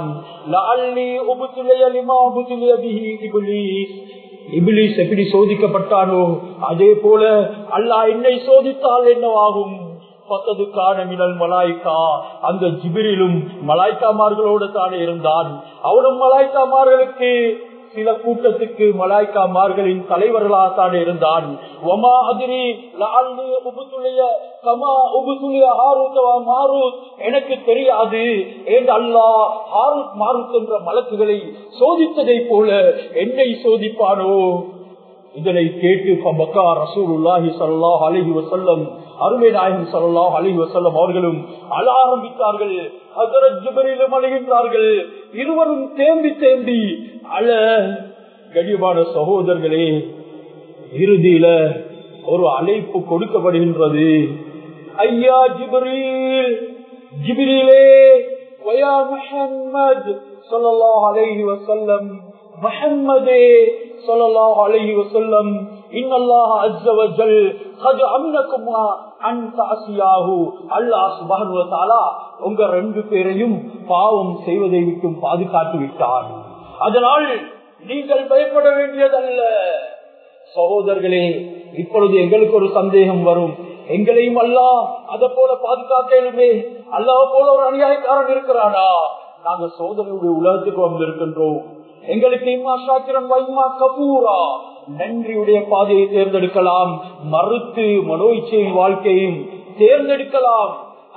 இபிலிஸ் எப்படி சோதிக்கப்பட்டானோ அதே போல அல்லாஹ் என்னை சோதித்தால் என்னவாகும் பத்தது காணமினல் மலாய்க்கா அந்த ஜிபிரிலும் மலாய்க்காமார்களோடு தானே இருந்தான் அவனும் மலாய்க்காமார்களுக்கு சில கூட்டத்துக்கு மலாய்க்காமார்களின் தலைவர்களாகத்தான் இருந்தான் ஒமா அதிரி உபுத்துடைய கமா உபுத்துடைய ஹாரூத்தவா மாரூத் எனக்கு தெரியாது ஏன் அல்லா ஹாரூத் மாரூத் என்ற மலக்குகளை சோதித்ததை போல என்னை சோதிப்பானோ இதனை கேட்டு ரசூலுல்லாஹி ஸல்லல்லாஹு அலைஹி வஸல்லம் அருமை நாயகம் ஸல்லல்லாஹு அலைஹி வஸல்லம் அவர்களும் அழ ஆரம்பித்தார்கள் ஹஜரத் ஜிப்ரீலும் அழுகின்றார்கள் இருவரும் தேம்பி தேம்பி அழ கடிவான சகோதரர்களே இறுதியில ஒரு அழைப்பு கொடுக்கப்படுகின்றது ஐயா ஜிப்ரீல் ஜிப்ரீலே வயா முஹம்மத் ஸல்லல்லாஹு அலைஹி வஸல்லம் முஹம்மதே ஸல்லல்லாஹு அலைஹி வஸல்லம் இன்னல்லாஹ அஸ்ஸ வஜல் கத் அம்னகுமா அன் தஅசியாஹு அல்லாஹ் சுப்ஹானஹு வ தஆலா உங்க ரெண்டு பேரையும் பாவம் செய்வதை விட்டு பாதுகாத்து விட்டார் அதனால் நீங்கள் பயப்பட வேண்டியதல்ல சகோதரர்களே இப்பொழுது எங்களுக்கு ஒரு சந்தேகம் வரும் எங்களையும் அல்லா அத போல பாதுகாக்கலுமே அல்லாஹ் போல ஒரு அநியாயக்காரன் இருக்கிறானா நாங்க சோதனையுடைய உலகத்துக்கு வந்திருக்கின்றோம் எங்களுக்கு இம்மா சாக்கிரன் வைமா கபூரா நன்றியுடைய பாதையை தேர்ந்தெடுக்கலாம் மறுத்து மனோய்ச்சியின் வாழ்க்கையும் தேர்ந்தெடுக்கலாம்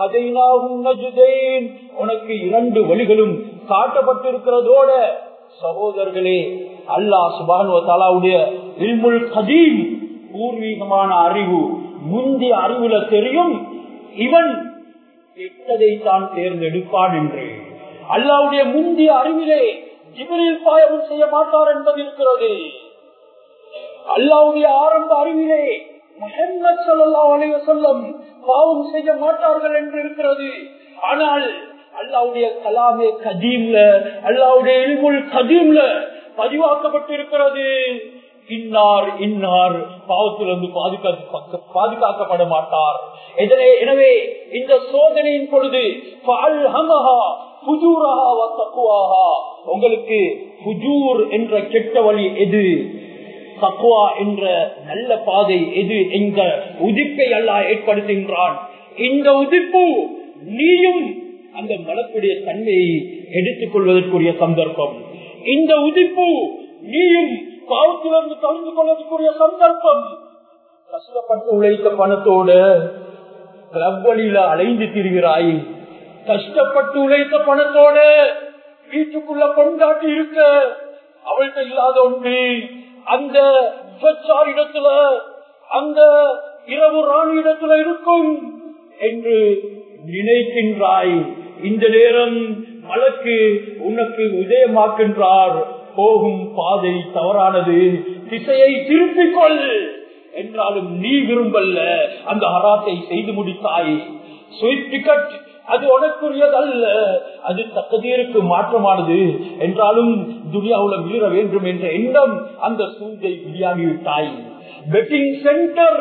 உனக்கு இரண்டு வழிகளும் காட்டப்பட்டிருக்கிறதோட சகோதரர்களே அல்லாஹ் சுபானு தாலாவுடைய இல்முல் கதீம் பூர்வீகமான அறிவு முந்திய அறிவுல தெரியும் இவன் கெட்டதை தான் தேர்ந்தெடுப்பான் என்று அல்லாவுடைய முந்திய அறிவிலே ஜிபிரில் பாயமும் செய்ய மாட்டார் என்பது இருக்கிறது அல்லாவுடைய ஆரம்ப அறிவிலே முகமது சல்லா அலைவசல்லம் பாவம் செய்ய மாட்டார்கள் என்று இருக்கிறது ஆனால் அல்லாவுடைய கலாமே கதீம்ல அல்லாவுடைய இல்முல் கதீம்ல பதிவாக்கப்பட்டிருக்கிறது இன்னார் இன்னார் பாவத்திலிருந்து பாதுகாக்க பாதுகாக்கப்பட மாட்டார் இதனை எனவே இந்த சோதனையின் பொழுது உங்களுக்கு புஜூர் என்ற கெட்ட வழி எது தக்குவா என்ற நல்ல பாதை எது என்ற உதிப்பை அல்லா ஏற்படுத்துகின்றான் இந்த உதிப்பு நீயும் அந்த மலத்துடைய தன்மையை எடுத்துக் கொள்வதற்குரிய சந்தர்ப்பம் இந்த உதிப்பு நீயும் பாவத்திலிருந்து கலந்து கொள்வதற்குரிய சந்தர்ப்பம் கஷ்டப்பட்டு உழைத்த பணத்தோட ரவ்வழியில அலைந்து திரிகிறாய் கஷ்டப்பட்டு உழைத்த பணத்தோட வீட்டுக்குள்ள கொண்டாட்டி இருக்க அவள்கிட்ட இல்லாத ஒன்று அந்த இடத்துல அந்த இரவு ராணி இடத்துல இருக்கும் என்று நினைக்கின்றாய் இந்த நேரம் வழக்கு உனக்கு உதயமாக்கின்றார் போகும் பாதை தவறானது திசையை திருப்பிக் கொள் என்றாலும் நீ விரும்பல்ல அந்த ஹராத்தை செய்து முடித்தாய் ஸ்வீட் டிக்கெட் அது உனக்குரியது அல்ல அது தக்கதீருக்கு மாற்றமானது என்றாலும் துனியாவுல மீற வேண்டும் என்ற எண்ணம் அந்த சூழ்நிலை வெளியாகிவிட்டாய் பெட்டிங் சென்டர்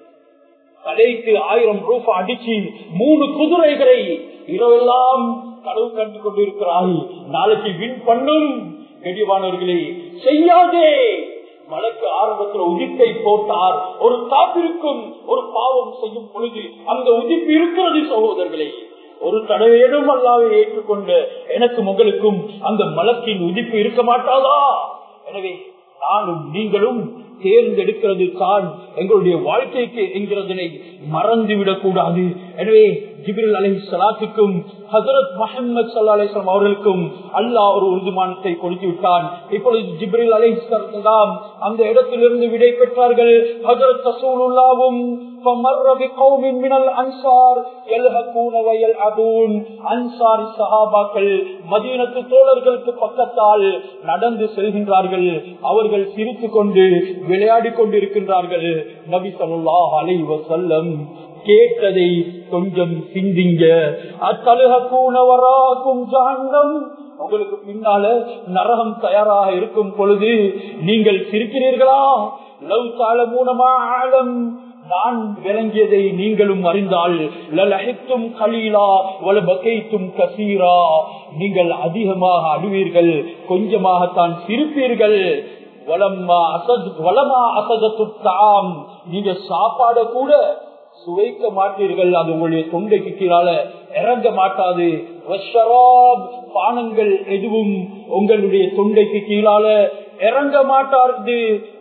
தலைக்கு ஆயிரம் ரூபாய் அடிச்சு மூணு குதிரைகளை இரவெல்லாம் கடவு கண்டு கொண்டிருக்கிறாய் நாளைக்கு வின் பண்ணும் கெடிவானவர்களே செய்யாதே மலைக்கு ஆரம்பத்தில் உதிப்பை போட்டார் ஒரு காப்பிருக்கும் ஒரு பாவம் செய்யும் பொழுது அந்த உதிப்பு இருக்கிறது சகோதரர்களே ஒரு தடவையிடும் அல்லாவை ஏற்றுக்கொண்டு எனக்கும் உங்களுக்கும் அந்த மலக்கின் உதிப்பு இருக்க மாட்டாதா எனவே நானும் நீங்களும் தேர்ந்தெடுக்கிறது தான் எங்களுடைய வாழ்க்கைக்கு என்கிறதனை மறந்துவிடக் கூடாது எனவே ஜிபிரில் அலி சலாத்துக்கும் ஹசரத் முகமது சல்லா அலிஸ்லாம் அவர்களுக்கும் அல்லாஹ் ஒரு உருதுமானத்தை கொடுத்து விட்டான் இப்பொழுது ஜிப்ரில் அலி சலாம் அந்த இடத்திலிருந்து விடை பெற்றார்கள் ஹசரத் ரசூலுல்லாவும் فمر بقوم من الانصار يلهقون ويلعبون انصار சஹாபாக்கள் மதீனத்து தோழர்களுக்கு பக்கத்தால் நடந்து செல்கின்றார்கள் அவர்கள் சிரித்துக் கொண்டு விளையாடி கொண்டிருக்கின்றார்கள் நபி ஸல்லல்லாஹு அலைஹி வஸல்லம் கேட்டதை கொஞ்சம் சிந்திங்க அத்தலுகூனவராக்கும் ஜாண்டம் உங்களுக்கு பின்னால நரகம் தயாராக இருக்கும் பொழுது நீங்கள் சிரிக்கிறீர்களா லவ் தாள மூலமா ஆழம் நான் விளங்கியதை நீங்களும் அறிந்தால் லலஹித்தும் கலீலா வல பகைத்தும் கசீரா நீங்கள் அதிகமாக அழுவீர்கள் கொஞ்சமாகத்தான் சிரிப்பீர்கள் வளமா அசத் வளமா அசதத்து தாம் நீங்க சாப்பாட கூட சுவைக்க மாட்டீர்கள் அது உங்களுடைய தொண்டைக்கு கீழால இறங்க மாட்டாது பானங்கள் எதுவும் உங்களுடைய தொண்டைக்கு கீழால இறங்க மாட்டாது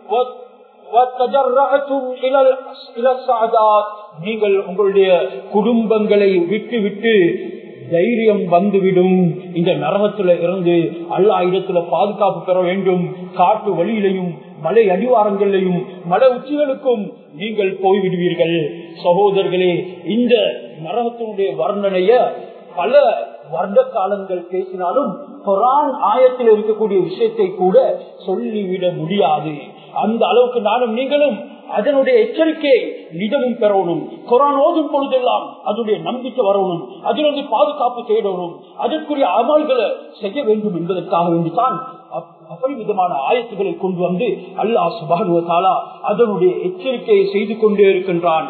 நீங்கள் உங்களுடைய குடும்பங்களை விட்டு விட்டு தைரியம் வந்துவிடும் இந்த நரகத்துல இருந்து அல்லா இடத்துல பாதுகாப்பு பெற வேண்டும் காட்டு வழியிலையும் மலை அடிவாரங்களிலையும் மலை உச்சிகளுக்கும் நீங்கள் போய்விடுவீர்கள் சகோதரர்களே இந்த நரகத்தினுடைய வர்ணனைய பல வருட காலங்கள் பேசினாலும் குரான் ஆயத்தில் இருக்கக்கூடிய விஷயத்தை கூட சொல்லிவிட முடியாது அந்த அளவுக்கு நானும் நீங்களும் அதனுடைய எச்சரிக்கையை நிதமும் பெறணும் குரான் ஓதும் பொழுதெல்லாம் அதனுடைய நம்பிக்கை வரணும் அதிலிருந்து பாதுகாப்பு தேடணும் அதற்குரிய அமல்களை செய்ய வேண்டும் என்பதற்காக வேண்டித்தான் அபரிமிதமான ஆயத்துக்களை கொண்டு வந்து அல்லாஹ் சுபானுவத்தாலா அதனுடைய எச்சரிக்கையை செய்து கொண்டே இருக்கின்றான்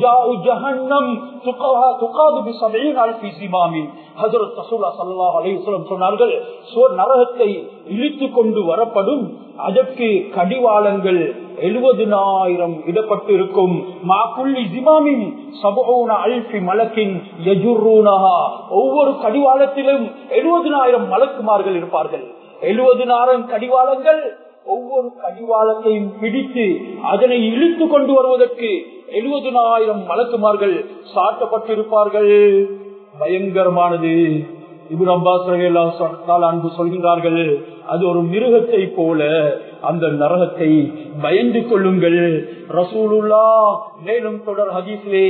சொன்னார்கள் நரகத்தை இழுத்து கொண்டு வரப்படும் அதற்கு கடிவாளங்கள் எழுபதினாயிரம் இடப்பட்டு இருக்கும் ஒவ்வொரு கடிவாளத்திலும் எழுபதினாயிரம் மலக்குமார்கள் இருப்பார்கள் எழுபதினாயிரம் கடிவாளங்கள் ஒவ்வொரு கடிவாளத்தையும் பிடித்து அதனை இழுத்து கொண்டு வருவதற்கு எழுபதினாயிரம் மலக்குமார்கள் சாட்டப்பட்டிருப்பார்கள் பயங்கரமானது இபுன் அப்பாஸ் அன்பு சொல்கின்றார்கள் அது ஒரு மிருகத்தை போல அந்த நரகத்தை பயந்து கொள்ளுங்கள் ரசூலுல்லா மேலும் தொடர் ஹதீஸ்லே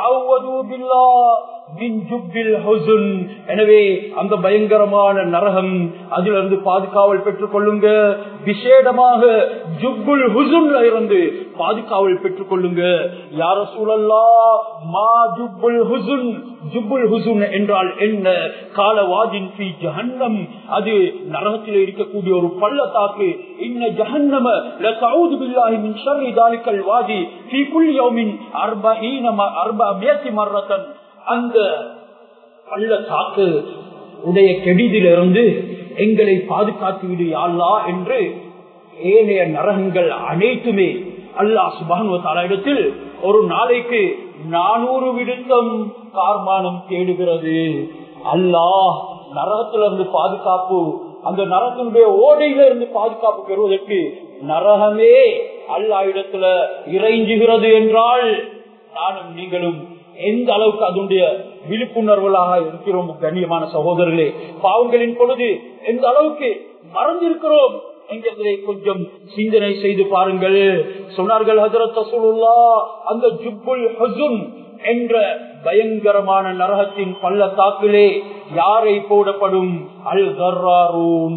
எனவே அந்த பயங்கரமான நரகம் அதிலிருந்து பாதுகாவல் பெற்றுக் கொள்ளுங்க விசேடமாக ஜுப்புல் ஹுசுன்ல இருந்து பாதுகாவல் பெற்றுக் கொள்ளுங்க யார சூழல்லா மா ஜுப்புல் ஹுசுன் ஜுப்புல் ஹுசுன் என்றால் என்ன காலவாதின் பி ஜஹன்னம் அது நரகத்தில் இருக்கக்கூடிய ஒரு பள்ளத்தாக்கு இன்ன ஜஹன்னம லதஊது பில்லாஹி மின் ஷர்ரி தாலிகல் வாதி ஃபீ குல்லி யௌமின் 40 400 மர்ரத்தன் அந்த பள்ளத்தாக்கு உடைய கெடிதிலிருந்து எங்களை பாதுகாத்து விடு யாழ்லா என்று ஏனைய நரகங்கள் அனைத்துமே அல்லாஹ் சுபான் இடத்தில் ஒரு நாளைக்கு நானூறு விடுத்தம் கார்மானம் தேடுகிறது அல்லாஹ் நரகத்திலிருந்து பாதுகாப்பு அந்த நரகத்தினுடைய ஓடையில இருந்து பாதுகாப்பு பெறுவதற்கு நரகமே அல்லா இடத்துல இறைஞ்சுகிறது என்றால் நானும் நீங்களும் எந்த அளவுக்கு அதனுடைய விழிப்புணர்வுகளாக இருக்கிறோம் கண்ணியமான சகோதரர்களே பாவங்களின் பொழுது எந்த அளவுக்கு மறந்திருக்கிறோம் என்கிறதை கொஞ்சம் சிந்தனை செய்து பாருங்கள் சொன்னார்கள் ஹசரத் ரசூலுல்லா அந்த ஜுப்புல் ஹசுன் என்ற பயங்கரமான நரகத்தின் பள்ளத்தாக்கிலே யாரை போடப்படும் அல் கர்ராரூன்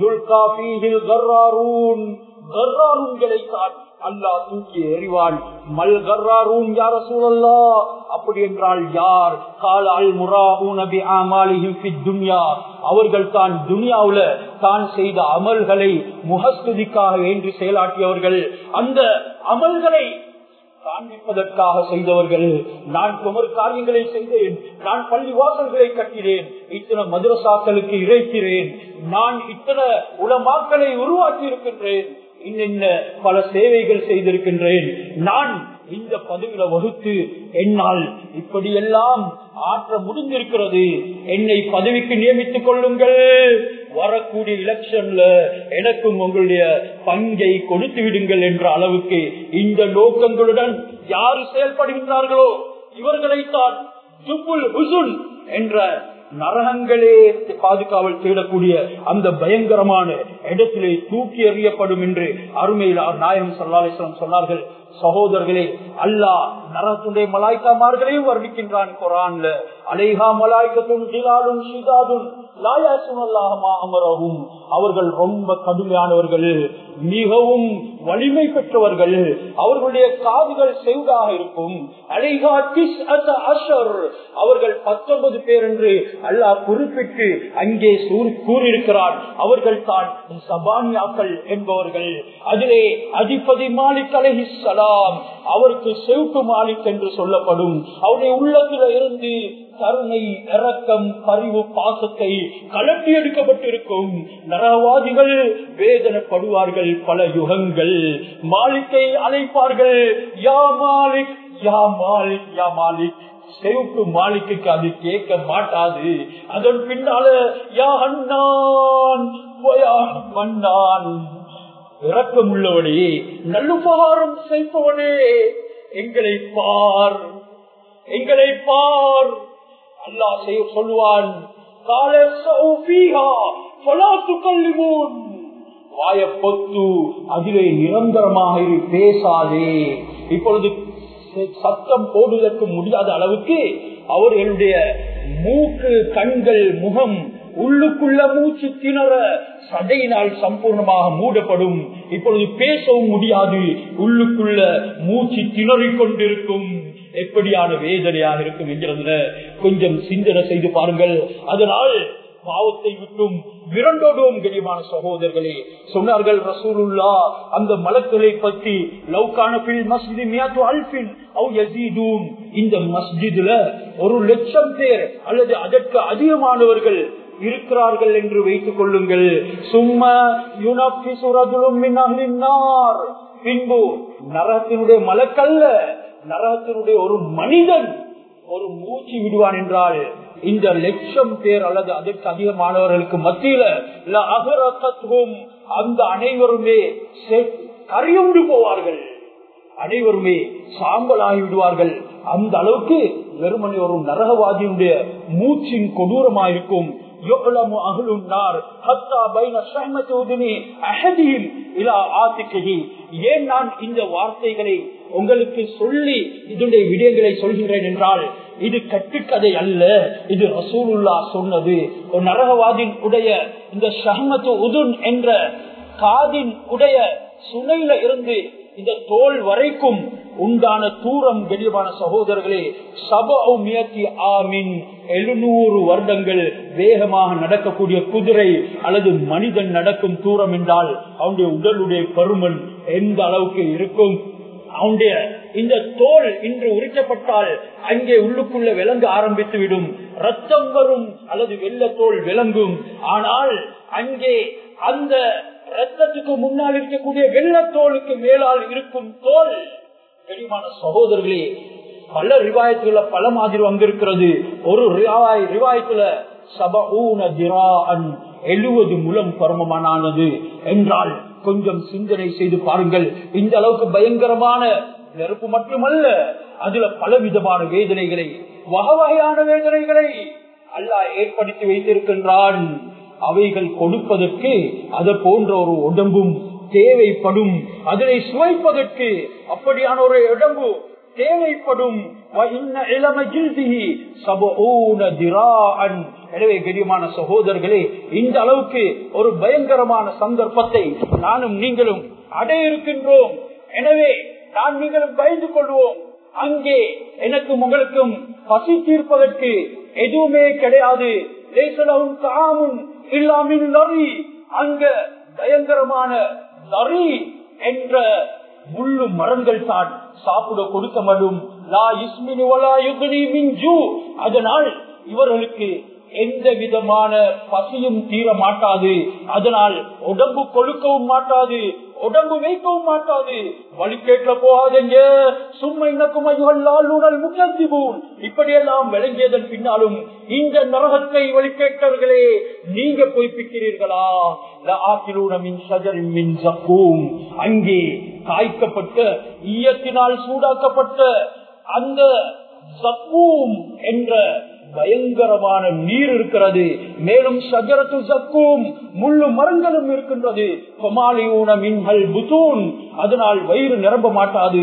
கர்ராரூன்களை தான் அல்லாஹ் தூக்கி எறிவான் மல் கர்ராரூன் யார சூழல்லா அப்படி என்றால் யார் கால அல் முராஹூன் அபி ஆமாலிஹிம் ஃபி துன்யா அவர்கள் தான் துனியாவுல தான் செய்த அமல்களை முகஸ்துதிக்காக வேண்டி செயலாற்றியவர்கள் அந்த அமல்களை காண்பிப்பதற்காக செய்தவர்கள் நான் குமர் காரியங்களை செய்தேன் நான் பள்ளி வாசல்களை கட்டினேன் இத்தனை மதுரசாக்களுக்கு இறைக்கிறேன் நான் இத்தனை உலமாக்களை உருவாக்கி இருக்கின்றேன் இன்னென்ன பல சேவைகள் செய்திருக்கின்றேன் நான் இந்த பதவியில வகுத்து என்னால் இப்படியெல்லாம் ஆற்ற முடிந்திருக்கிறது என்னை பதவிக்கு நியமித்துக் கொள்ளுங்கள் வரக்கூடிய எலெக்ஷன்ல எனக்கும் உங்களுடைய பங்கை கொடுத்து விடுங்கள் என்ற அளவுக்கு இந்த நோக்கங்களுடன் யாரு செயல்படுகின்றார்களோ இவர்களைத்தான் ஜுப்புல் ஹுசுன் என்ற நரகங்களே பாதுகாவல் தேடக்கூடிய அந்த பயங்கரமான இடத்திலே தூக்கி எறியப்படும் என்று அருமையில் நாயகம் சல்லாசலம் சொன்னார்கள் சகோதரர்களே அல்லாஹ் நரகத்துடைய மலாய்க்காமார்களையும் வர்ணிக்கின்றான் குரான்ல அலைஹா மலாய்க்கத்தும் சிலாலும் சிதாதும் அவர்கள் ரொம்ப கடுமையானவர்கள் மிகவும் வலிமை பெற்றவர்கள் அவர்களுடைய காதுகள் செவ்தாக இருக்கும் அவர்கள் பத்தொன்பது பேர் என்று அல்லாஹ் குறிப்பிட்டு அங்கே கூறியிருக்கிறார் அவர்கள் தான் சபானியாக்கள் என்பவர்கள் அதிலே அதிபதி மாலிக் அலஹிசலாம் அவருக்கு செவுட்டு மாலிக் என்று சொல்லப்படும் அவருடைய உள்ளத்தில இருந்து கருணை இறக்கம் பரிவு பாசத்தை கலட்டி எடுக்கப்பட்டிருக்கும் நரவாதிகள் வேதனைப்படுவார்கள் பல யுகங்கள் மாலிக்கை அழைப்பார்கள் யா மாலிக் யா மாலிக் யா மாலிக் செவுக்கு மாலிக்கு அது கேட்க மாட்டாது அதன் பின்னால யா அண்ணான் மன்னான் இறக்கம் உள்ளவனே நல்லுபகாரம் செய்பவனே எங்களை பார் எங்களை பார் அல்லா செய்ய சொல்லுவான் கால சௌஃபிஹா ஃபலாத்து கல்லிமூன் வாய பொத்து அதிலே நிரந்தரமாக இரு பேசாதே இப்பொழுது சத்தம் போடுவதற்கு முடியாத அளவுக்கு அவர்களுடைய மூக்கு கண்கள் முகம் உள்ளுக்குள்ள மூச்சு திணற சடையினால் சம்பூர்ணமாக மூடப்படும் இப்பொழுது பேசவும் முடியாது உள்ளுக்குள்ள மூச்சு திணறிக் கொண்டிருக்கும் எப்படியான வேதனையாக இருக்கும் என்கிறதுல கொஞ்சம் சிந்தனை செய்து பாருங்கள் அதனால் பாவத்தை விட்டும் விரண்டோடுவோம் கனியமான சகோதரர்களே சொன்னார்கள் ரசூலுல்லா அந்த மலக்களை பற்றி லவ்கான இந்த மஸ்ஜிதுல ஒரு லட்சம் பேர் அல்லது அதற்கு அதிகமானவர்கள் இருக்கிறார்கள் என்று வைத்துக் கொள்ளுங்கள் சும்மா பின்பு நரகத்தினுடைய மலக்கல்ல நரகத்தினுடைய ஒரு மனிதன் ஒரு மூச்சு விடுவான் என்றால் இந்த லட்சம் பேர் அல்லது அதற்கு அதிகமானவர்களுக்கு மத்தியில அந்த அனைவருமே கரியுண்டு போவார்கள் அனைவருமே சாம்பலாகி விடுவார்கள் அந்த அளவுக்கு வெறுமனை ஒரு நரகவாதியுடைய மூச்சின் கொடூரமாயிருக்கும் ஏன் நான் இந்த வார்த்தைகளை உங்களுக்கு சொல்லி இதனுடைய விடயங்களை சொல்கின்றேன் என்றால் இது கட்டுக்கதை அல்ல இது ரசூலுல்லா சொன்னது ஒரு நரகவாதின் உடைய இந்த ஷஹமத்து உதுன் என்ற காதின் உடைய சுனையில இருந்து இந்த தோல் வரைக்கும் உண்டான தூரம் வெளியமான சகோதரர்களே சபி ஆமின் எழுநூறு வருடங்கள் வேகமாக நடக்கக்கூடிய குதிரை அல்லது மனிதன் நடக்கும் தூரம் என்றால் அவனுடைய உடலுடைய பருமன் எந்த அளவுக்கு இருக்கும் அவனுடைய இந்த தோல் இன்று உரிக்கப்பட்டால் அங்கே உள்ளுக்குள்ள விளங்க ஆரம்பித்து விடும் ரத்தம் வரும் அல்லது வெள்ள தோல் விளங்கும் ஆனால் அங்கே அந்த ரத்தத்துக்கு முன்னால் இருக்கக்கூடிய வெள்ளத்தோலுக்கு மேலால் இருக்கும் தோல் பெரியமான சகோதரர்களே பல ரிவாயத்துல பல மாதிரி வந்திருக்கிறது ஒரு ரிவாயத்துல சபூன திரான் எழுவது முலம் பருமமானது என்றால் கொஞ்சம் சிந்தனை செய்து பாருங்கள் இந்த அளவுக்கு பயங்கரமான நெருப்பு மட்டுமல்ல அதுல பல விதமான வேதனைகளை வகவகையான வேதனைகளை அல்லாஹ் ஏற்படுத்தி வைத்திருக்கின்றான் அவைகள் கொடுப்பதற்கு அது போன்ற ஒரு உடம்பும் தேவைப்படும் அதனை சுவைப்பதற்கு அப்படியான ஒரு உடம்பு தேவைப்படும் எனவே கரியமான சகோதரர்களே இந்த அளவுக்கு ஒரு பயங்கரமான சந்தர்ப்பத்தை நானும் நீங்களும் அடைய இருக்கின்றோம் எனவே நான் நீங்களும் பயந்து கொள்வோம் அங்கே எனக்கும் உங்களுக்கும் பசி தீர்ப்பதற்கு எதுவுமே கிடையாது காமும் இல்லாமின் லரி அங்க பயங்கரமான லரி என்ற முள்ளு மரங்கள் தான் சாப்பிட கொடுக்க மாடும் அதனால் இவர்களுக்கு எந்த விதமான பசியும் தீர மாட்டாது அதனால் உடம்பு கொழுக்கவும் மாட்டாது உடம்பு வைக்கவும் மாட்டாது வழிகேட்ல போகாதீங்க சும்மா இன்னக்கும் ஐயோல்லால் முக்கியத்துவம் இப்படியெல்லாம் விளங்கியதன் பின்னாலும் இந்த நரகத்தை வழிகேட்டவர்களே நீங்க பொய்ப்பிக்கிறீர்களா அங்கே காய்க்கப்பட்ட ஈயத்தினால் சூடாக்கப்பட்ட அந்த சப்பூம் என்ற பயங்கரமான நீர் இருக்கிறது மேலும் சஜரத்து சக்கும் முள்ளு மரங்களும் இருக்கின்றது அதனால் வயிறு நிரம்ப மாட்டாது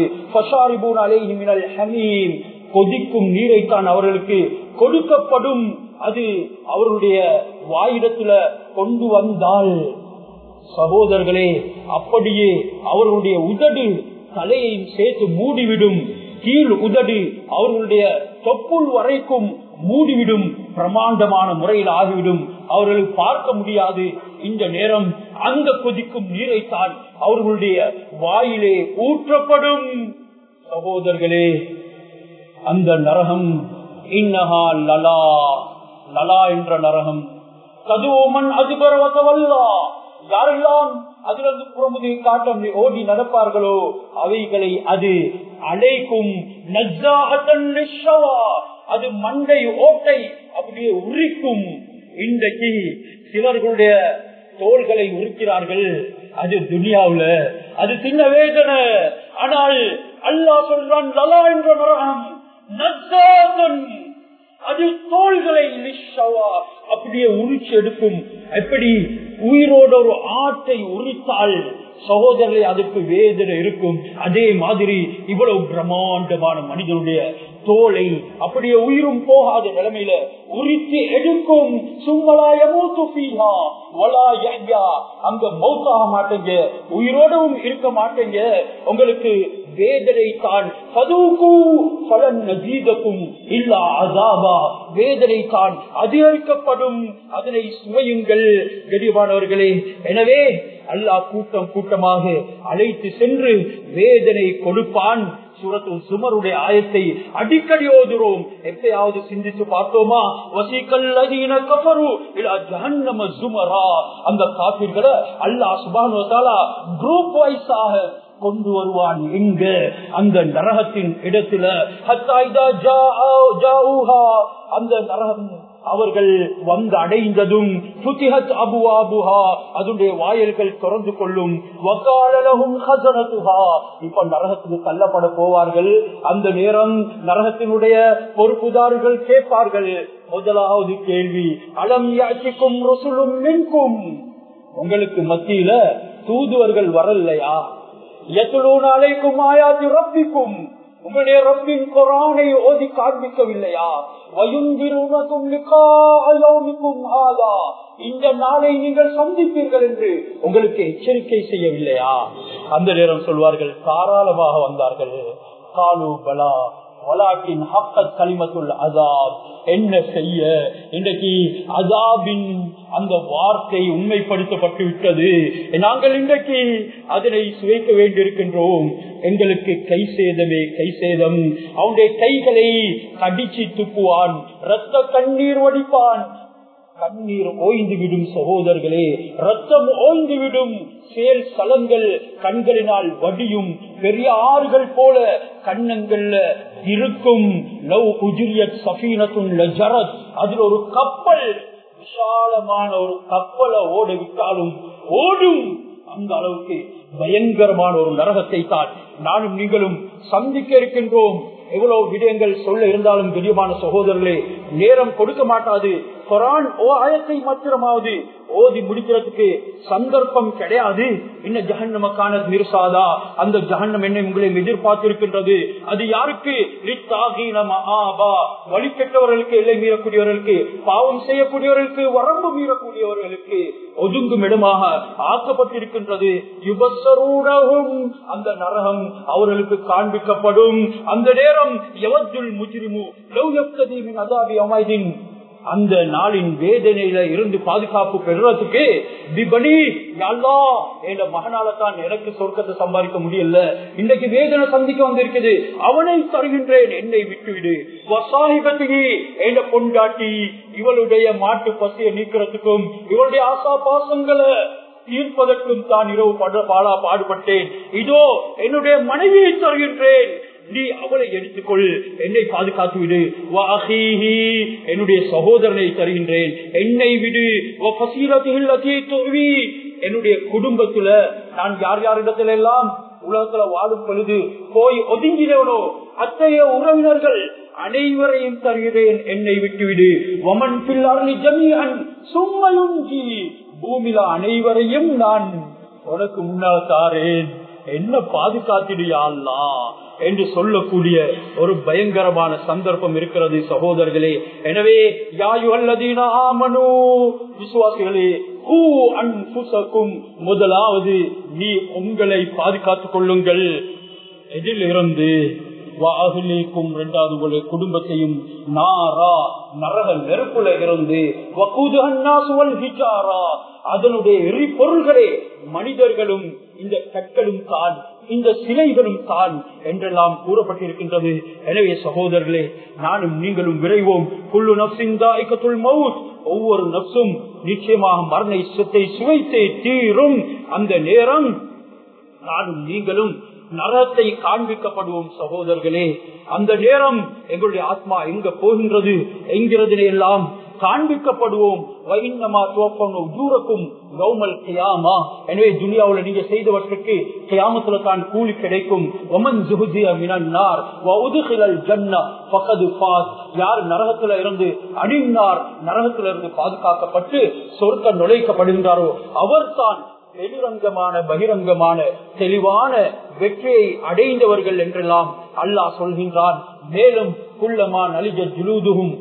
கொதிக்கும் நீரைத்தான் அவர்களுக்கு கொடுக்கப்படும் அது அவருடைய வாயிடத்துல கொண்டு வந்தால் சகோதரர்களே அப்படியே அவர்களுடைய உதடு தலையையும் சேர்த்து மூடிவிடும் கீழ் உதடு அவர்களுடைய தொப்புள் வரைக்கும் மூடிவிடும் பிரமாண்டமான முறையில் ஆகிவிடும் அவர்கள் பார்க்க முடியாது இந்த நேரம் அந்த கொதிக்கும் நீரைத்தான் அவர்களுடைய வாயிலே ஊற்றப்படும் சகோதரர்களே அந்த நரகம் இன்னஹா லலா லலா என்ற நரகம் கதுவோமன் அதுபரவசவல்லா யாரெல்லாம் அதிலிருந்து புறமுதுகை காட்டம் ஓடி நடப்பார்களோ அவைகளை அது அலைக்கும் நஜ்ஜாஅத்தன் லிஷ்ஷவா. அது மண்டை ஓட்டை அப்படியே உரிக்கும் இன்றைக்கு சிலர்களுடைய தோள்களை உரிக்கிறார்கள் அது துனியாவுல அது சின்ன வேதனை ஆனால் அல்லாஹ் சொல்றான் லலா என்ற நரகம் நஜ்ஜாஅத்தன் அது தோள்களை லிஷ்ஷவா அப்படியே உரிச்சு எடுக்கும் எப்படி உயிரோட ஒரு ஆட்டை உரித்தால் சகோதரரை அதற்கு வேதனை இருக்கும் அதே மாதிரி இவ்வளவு பிரம்மாண்டமான மனிதனுடைய தோலை அப்படியே உயிரும் போகாத நிலைமையில உரித்து எடுக்கும் சும்மலாய அங்க மௌத்தாக மாட்டேங்க உயிரோடவும் இருக்க மாட்டேங்க உங்களுக்கு வேதனை தான் பலன் நஜீதக்கும் இல்ல அதாபா வேதனை தான் அதிகரிக்கப்படும் அதனை சுவையுங்கள் கடிவானவர்களே எனவே அல்லாஹ் கூட்டம் கூட்டமாக அழைத்து சென்று வேதனை கொடுப்பான் சூரத்து சுமருடைய ஆயத்தை அடிக்கடி ஓதுறோம் எப்பயாவது சிந்திச்சு பார்த்தோமா வசிக்கல்லதீன கஃபரு இலா ஜஹன்னம சுமரா அந்த காபிர்களை அல்லாஹ் சுப்ஹானஹு வ தஆலா குரூப் வைஸாக கொண்டு வருவான் எங்க அந்த நரகத்தின் இடத்துல ஹத்தா இதா ஜாஅ- ஜாஊஹா அந்த நரகம் அவர்கள் வந்து அடைந்ததும் சுத்திஹத் அபுவாபுஹா அதனுடைய வாயல்கள் திறந்து கொள்ளும் வக்காலலகும் ஹசனத்துஹா இப்ப நரகத்துக்கு தள்ளப்பட போவார்கள் அந்த நேரம் நரகத்தினுடைய பொறுப்புதாரர்கள் கேட்பார்கள் முதலாவது கேள்வி அலம் யாச்சிக்கும் ருசுலும் மின்கும் உங்களுக்கு மத்தியில தூதுவர்கள் வரலையா எத்துலூன் அலைக்கும் ஆயாதி ரப்பிக்கும் உங்களுடைய ரப்பின் குரானை ஓதி காண்பிக்கவில்லையா வயுந்திருனக்கும் லிகாயௌமிக்கும் ஹாதா இந்த நாளை நீங்கள் சந்திப்பீர்கள் என்று உங்களுக்கு எச்சரிக்கை செய்யவில்லையா அந்த நேரம் சொல்வார்கள் தாராளமாக வந்தார்கள் காலு பலா வலாக்கின் ஹக்கத் கலிமத்துள் அசாப் என்ன செய்ய இன்றைக்கு அசாபின் அந்த வார்த்தை உண்மைப்படுத்தப்பட்டு விட்டது நாங்கள் இன்றைக்கு அதனை சுவைக்க வேண்டியிருக்கின்றோம் எங்களுக்கு கை சேதமே கை சேதம் அவனுடைய கைகளை கடிச்சு துப்புவான் ரத்த கண்ணீர் வடிப்பான் கண்ணீர் ஓய்ந்து விடும் சகோதரர்களே ரத்தம் ஓய்ந்து விடும் செயல் சலங்கள் கண்களினால் வடியும் பெரிய ஆறுகள் போல கண்ணங்கள்ல இருக்கும் லவ் உஜிரியத் சஃபீனத்துன் லஜரத் அதில் ஒரு கப்பல் விசாலமான ஒரு கப்பலை ஓட விட்டாலும் ஓடும் அந்த அளவுக்கு பயங்கரமான ஒரு நரகத்தை தான் நானும் நீங்களும் சந்திக்க இருக்கின்றோம் எவ்வளவு விடயங்கள் சொல்ல இருந்தாலும் பெரியமான சகோதரர்களே நேரம் கொடுக்க மாட்டாது குரான் ஓ ஆயத்தை மாத்திரமாவது ஓதி முடிக்கிறதுக்கு சந்தர்ப்பம் கிடையாது இன்னும் ஜஹன்னமக்கான நிர்சாதா அந்த ஜஹன்னம் என்னை உங்களை எதிர்பார்த்திருக்கின்றது அது யாருக்கு வழிகெட்டவர்களுக்கு எல்லை மீறக்கூடியவர்களுக்கு பாவம் செய்யக்கூடியவர்களுக்கு வரம்பு மீறக்கூடியவர்களுக்கு ஒதுங்கும் இடமாக ஆக்கப்பட்டிருக்கின்றது யுபசரூடகும் அந்த நரகம் அவர்களுக்கு காண்பிக்கப்படும் அந்த நேரம் எவத்துள் முஜிரிமு லவ் எப்தீமின் அதாபி அமைதின் அந்த நாளின் வேதனையில இருந்து பாதுகாப்பு பெறுறதுக்கு திபடி அல்லா என்ற மகனால தான் எனக்கு சொர்க்கத்தை சம்பாதிக்க முடியல இன்னைக்கு வேதனை சந்திக்க வந்திருக்குது அவனை தருகின்றேன் என்னை விட்டுவிடு வசாஹிபத்தினி என்ற பொண்டாட்டி இவளுடைய மாட்டு பசியை நீக்கிறதுக்கும் இவளுடைய ஆசா பாசங்களை தீர்ப்பதற்கும் தான் இரவு பட பாடா பாடுபட்டேன் இதோ என்னுடைய மனைவியை தருகின்றேன் நீ அவளை எடுத்துக்கொள் என்னை பாதுகாத்து விடு வாஹீஹி, என்னுடைய சகோதரனை தருகின்றேன் என்னை விடு வ ஃபசீலத்திஹில் லத்தீ துவி, என்னுடைய குடும்பத்துல நான் யார் யாரிடத்துல எல்லாம் உலகத்துல வாழும் பொழுது போய் ஒதுங்கினவனோ அத்தகைய உறவினர்கள் அனைவரையும் தருகிறேன் என்னை விட்டுவிடு வமன் பில்லார்லி ஜமீஅன் சும்மையுஞ்சி பூமியில அனைவரையும் நான் உனக்கு முன்னால் தாரேன் என்ன பாதுகாத்திடுயா அல்லா என்று சொல்லக்கூடிய ஒரு பயங்கரமான சந்தர்ப்பம் இருக்கிறது சகோதரர்களே எனவே யாயுவல்லதீன ஆமனு விசுவாசிகளே கூ அன்புசக்கும் முதலாவது நீ உங்களை பாதுகாத்துக் கொள்ளுங்கள் எதில் இருந்து வாகலிக்கும் இரண்டாவது உங்களுடைய குடும்பத்தையும் நாரா நரக நெருப்புல இருந்து வக்கூது அன்னாசுவல் ஹிஜாரா அதனுடைய எரிபொருள்களே மனிதர்களும் இந்த கற்களும் தான் இந்த சிலைகளும் தான் என்றெல்லாம் கூறப்பட்டிருக்கின்றது எனவே சகோதரர்களே நானும் நீங்களும் விரைவோம் குள்ளு நப்சின் தாய்க்கத்துள் மவுத் ஒவ்வொரு நப்சும் நிச்சயமாக மரண இசத்தை சுவைத்தே தீரும் அந்த நேரம் நானும் நீங்களும் நரத்தை காண்பிக்கப்படுவோம் சகோதரர்களே அந்த நேரம் எங்களுடைய ஆத்மா எங்க போகின்றது என்கிறதினை எல்லாம் காண்பிக்கப்படுவோம் எனவே துனியாவில் நீங்க செய்தவற்றுக்கு கியாமத்துல தான் கூலி கிடைக்கும் யார் நரகத்துல இருந்து அணிந்தார் நரகத்துல இருந்து பாதுகாக்கப்பட்டு சொர்க்க நுழைக்கப்படுகின்றாரோ அவர் தான் வெளிரங்கமான பகிரங்கமான தெளிவான வெற்றியை அடைந்தவர்கள் என்றெல்லாம் அல்லாஹ் சொல்கின்றான் மேலும் குள்ளமா நலிஜ ஜுலூதுகும்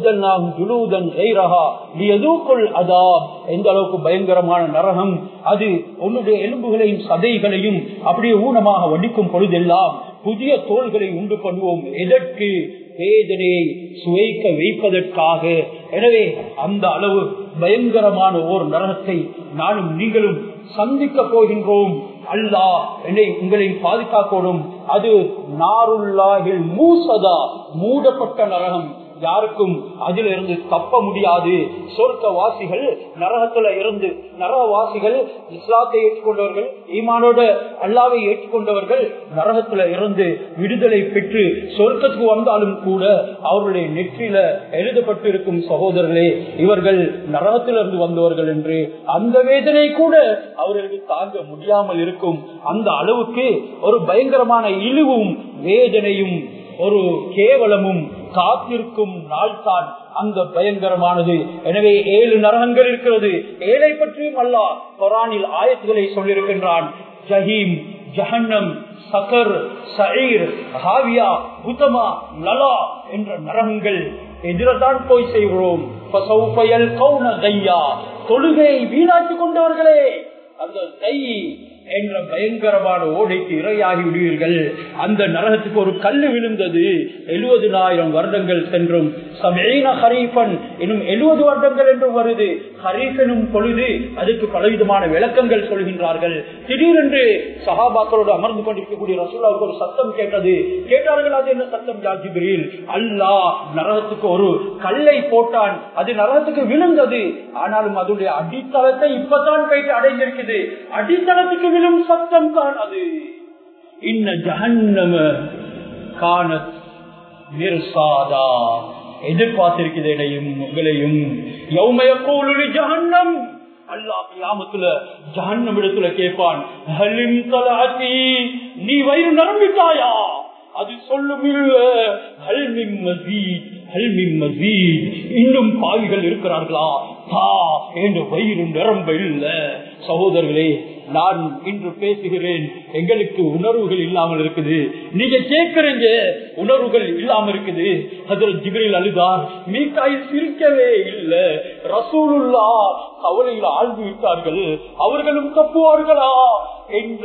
எந்த அளவுக்கு பயங்கரமான நரகம் அது உன்னுடைய எலும்புகளையும் சதைகளையும் அப்படியே ஊனமாக வடிக்கும் பொழுதெல்லாம் புதிய தோள்களை உண்டு பண்ணுவோம் எதற்கு வேதனையை சுவைக்க வைப்பதற்காக எனவே அந்த அளவு பயங்கரமான ஓர் நரகத்தை நானும் நீங்களும் சந்திக்க போகின்றோம் அல்லாஹ் என்னை உங்களை பாதுகாக்கணும் அது நாருல்லாகில் மூசதா மூடப்பட்ட நரகம் யாருக்கும் அதிலிருந்து தப்ப முடியாது சொர்க்க வாசிகள் நரகத்துல இருந்து நரகவாசிகள் இஸ்லாத்தை ஏற்றுக்கொண்டவர்கள் ஈமானோட அல்லாவை ஏற்றுக்கொண்டவர்கள் நரகத்துல இருந்து விடுதலை பெற்று சொர்க்கத்துக்கு வந்தாலும் கூட அவர்களுடைய நெற்றியில எழுதப்பட்டிருக்கும் சகோதரர்களே இவர்கள் நரகத்திலிருந்து வந்தவர்கள் என்று அந்த வேதனை கூட அவர்களுக்கு தாங்க முடியாமல் இருக்கும் அந்த அளவுக்கு ஒரு பயங்கரமான இழிவும் வேதனையும் ஒரு கேவலமும் காத்திருக்கும் நாள் தான் அந்த பயங்கரமானது எனவே ஏழு நரகங்கள் இருக்கிறது ஏழை பற்றியும் அல்ல கொரானில் ஆயத்துகளை சொல்லியிருக்கின்றான் ஜஹீம் ஜஹன்னம் சகர் சயீர் ஹாவியா புத்தமா நலா என்ற நரகங்கள் எதிரதான் போய் செய்கிறோம் தொழுகை வீணாக்கி கொண்டவர்களே அந்த கை என்ற பயங்கரமான ஓடைக்கு இரையாகி விடுவீர்கள் அந்த நரகத்துக்கு ஒரு கல்லு விழுந்தது எழுபதினாயிரம் வருடங்கள் சென்றும் சமீன ஹரீஃபன் இன்னும் எழுபது வருடங்கள் என்றும் வருது ஹரீஃப் எனும் பொழுது அதுக்கு பலவிதமான விளக்கங்கள் சொல்கின்றார்கள் திடீரென்று சஹாபாக்களோடு அமர்ந்து கொண்டிருக்கக்கூடிய ரசூலாவுக்கு ஒரு சத்தம் கேட்டது கேட்டார்கள் அது என்ன சத்தம் ஜாஜிபிரில் அல்லா நரகத்துக்கு ஒரு கல்லை போட்டான் அது நரகத்துக்கு விழுந்தது ஆனாலும் அதனுடைய அடித்தளத்தை இப்பதான் போயிட்டு அடைந்திருக்குது அடித்தளத்துக்கு விழும் சத்தம் தான் அது இன்ன ஜஹன்னம காணத் நிர்சாதா எதிர்பார்த்திருக்கிறது இடையும் உங்களையும் யௌமய கோலுளி ஜஹன்னம் அல்லாஹ் கியாமத்துல ஜஹன்னம் இடத்துல கேட்பான் ஹலிம் தலாத்தி நீ வயிறு நரம்பிட்டாயா அது சொல்லும் இல்ல ஹல்மின் மசீத் ஹல்மின் மசீத் இன்னும் பாவிகள் இருக்கிறார்களா தா என்று வயிறு நிரம்ப இல்ல சகோதரர்களே நான் இன்று பேசுகிறேன் எங்களுக்கு உணர்வுகள் இல்லாமல் இருக்குது நீங்க கேட்கறீங்க உணர்வுகள் இல்லாம இருக்குது அதுல ஜிபிரில் அழுதார் மீக்காய் சிரிக்கவே இல்ல ரசூலுல்லா கவலையில் ஆழ்ந்து விட்டார்கள் அவர்களும் தப்புவார்களா என்ற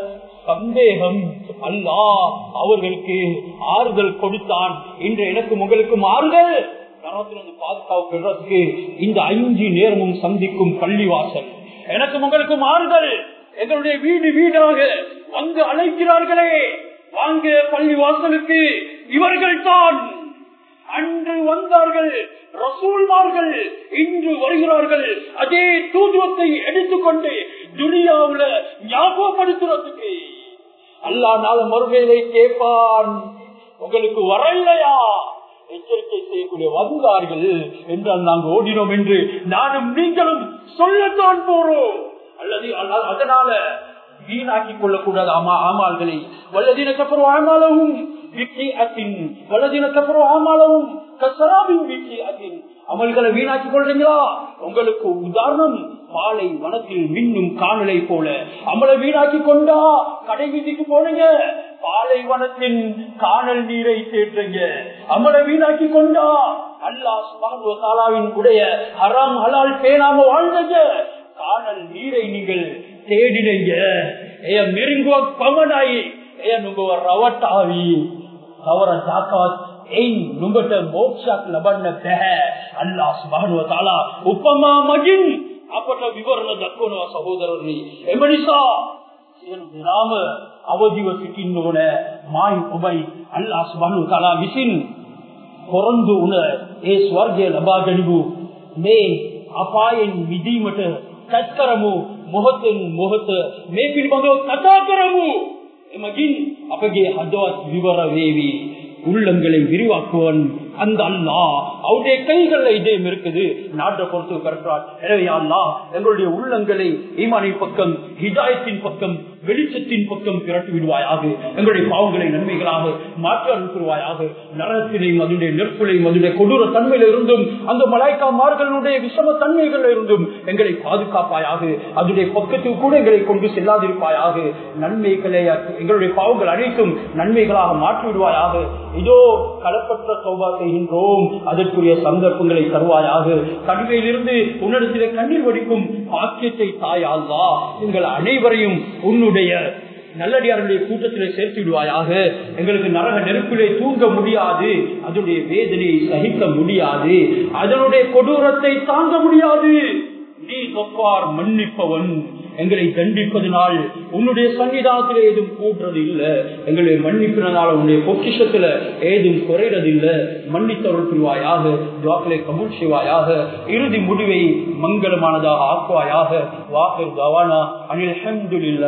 சந்தேகம் அல்லா அவர்களுக்கு ஆறுதல் கொடுத்தான் இன்று எனக்கு உங்களுக்கும் ஆறுதல் பாதுகாப்பு பெறத்துக்கு இந்த ஐந்து நேரமும் சந்திக்கும் பள்ளிவாசல் எனக்கு உங்களுக்கும் ஆறுதல் எங்களுடைய வீடு வீடாக வந்து அழைக்கிறார்களே வாங்க பள்ளி வாசலுக்கு இவர்கள் தான் அன்று வந்தார்கள் ரசூல்மார்கள் இன்று வருகிறார்கள் அதே தூதுவத்தை எடுத்துக்கொண்டு துனியாவுல ஞாபகப்படுத்துறதுக்கு அல்லா நாள் மறுமையிலை கேட்பான் உங்களுக்கு வரலையா எச்சரிக்கை செய்யக்கூடிய வந்தார்கள் என்றால் நாங்கள் ஓடினோம் என்று நானும் நீங்களும் சொல்லத்தான் போறோம் அல்லது அதனால வீணாக்கி கொள்ளக்கூடாது ஆமா ஆமாள்களை வல்லதினக்கப்புறம் ஆமாளவும் வல்லதினக்கப்புறம் ஆமாளவும் கசராவின் வீக்கி அதின் அமல்களை வீணாக்கி கொள்றீங்களா உங்களுக்கு உதாரணம் பாலை வனத்தில் மின்னும் காணலை போல அமலை வீணாக்கி கொண்டா கடை வீதிக்கு போனீங்க பாலைவனத்தின் காணல் நீரை தேற்றுங்க அமலை வீணாக்கி கொண்டா அல்லாஹ் உடைய ஹராம் ஹலால் பேனாம வாழ்ந்தங்க காணல் நீரை நீங்கள் தேடினீங்க ஏன் நெருங்குவ பவனாயி ஏன் உங்க ரவட்டாவி அவர ஜாக்காத் එයින් නුඹට මෝක්ෂයක් ලබන්න බැහැ අල්ලාහ් සුබ්හානහු වතාලා උපමා මගින් අපට විවරණ දක්වනවා සහෝදරනි එම නිසා සියලු දෙනාම අවදිව සිටින්න ඕන මායි ඔබයි අල්ලාහ් සුබ්හානහු වතාලා විසින් පොරොන්දු වුණ ඒ ස්වර්ගය ලබා ගනිමු මේ අපායෙන් මිදීමට සැත් කරමු මොහොතෙන් මොහොත මේ පිළිබඳව කතා කරමු මගින් අපගේ හදවත් විවර වේවි உள்ளங்களை விரிவாக்குவன் அந்த அல்லா அவருடைய கைகள்ல இதயம் இருக்குது நாட்டை பொறுத்து கருத்தார் எனவே அல்லா எங்களுடைய உள்ளங்களை ஈமானின் பக்கம் ஹிதாயத்தின் பக்கம் வெளிச்சத்தின் பக்கம் திரட்டி விடுவாயாக எங்களுடைய பாவங்களை நன்மைகளாக மாற்றி அனுப்புவாயாக நரகத்திலையும் அதனுடைய நெருப்பிலையும் அதனுடைய கொடூர தன்மையில இருந்தும் அந்த மலாய்க்காமார்களுடைய விஷம தன்மைகள் இருந்தும் எங்களை பாதுகாப்பாயாக அதனுடைய பக்கத்துக்கு கூட எங்களை கொண்டு செல்லாதிருப்பாயாக நன்மைகளை எங்களுடைய பாவங்கள் அனைத்தும் நன்மைகளாக மாற்றி விடுவாயாக இதோ களப்பற்ற சௌபா செய்கின்றோம் அதற்குரிய சந்தர்ப்பங்களை தருவாயாக கடுமையிலிருந்து உன்னிடத்திலே கண்ணீர் வடிக்கும் பாக்கியத்தை தாயாள்வா எங்கள் அனைவரையும் உன்னுடைய நல்லடியார்களுடைய கூட்டத்திலே சேர்த்து விடுவாயாக எங்களுக்கு நரக நெருப்பிலே தூங்க முடியாது அதனுடைய வேதனையை சகிக்க முடியாது அதனுடைய கொடூரத்தை தாங்க முடியாது நீ சொப்பார் மன்னிப்பவன் எங்களை தண்டிப்பதனால் உன்னுடைய சன்னிதானத்தில் ஏதும் கூடுறது இல்ல எங்களை மன்னிப்பினால உன்னுடைய பொக்கிஷத்துல ஏதும் குறைறது இல்ல மன்னித்தவர்கள் புரிவாயாக துவாக்களை கபூல் செய்வாயாக இறுதி முடிவை மங்களமானதாக ஆக்குவாயாக வாக்கு கவானா அனில்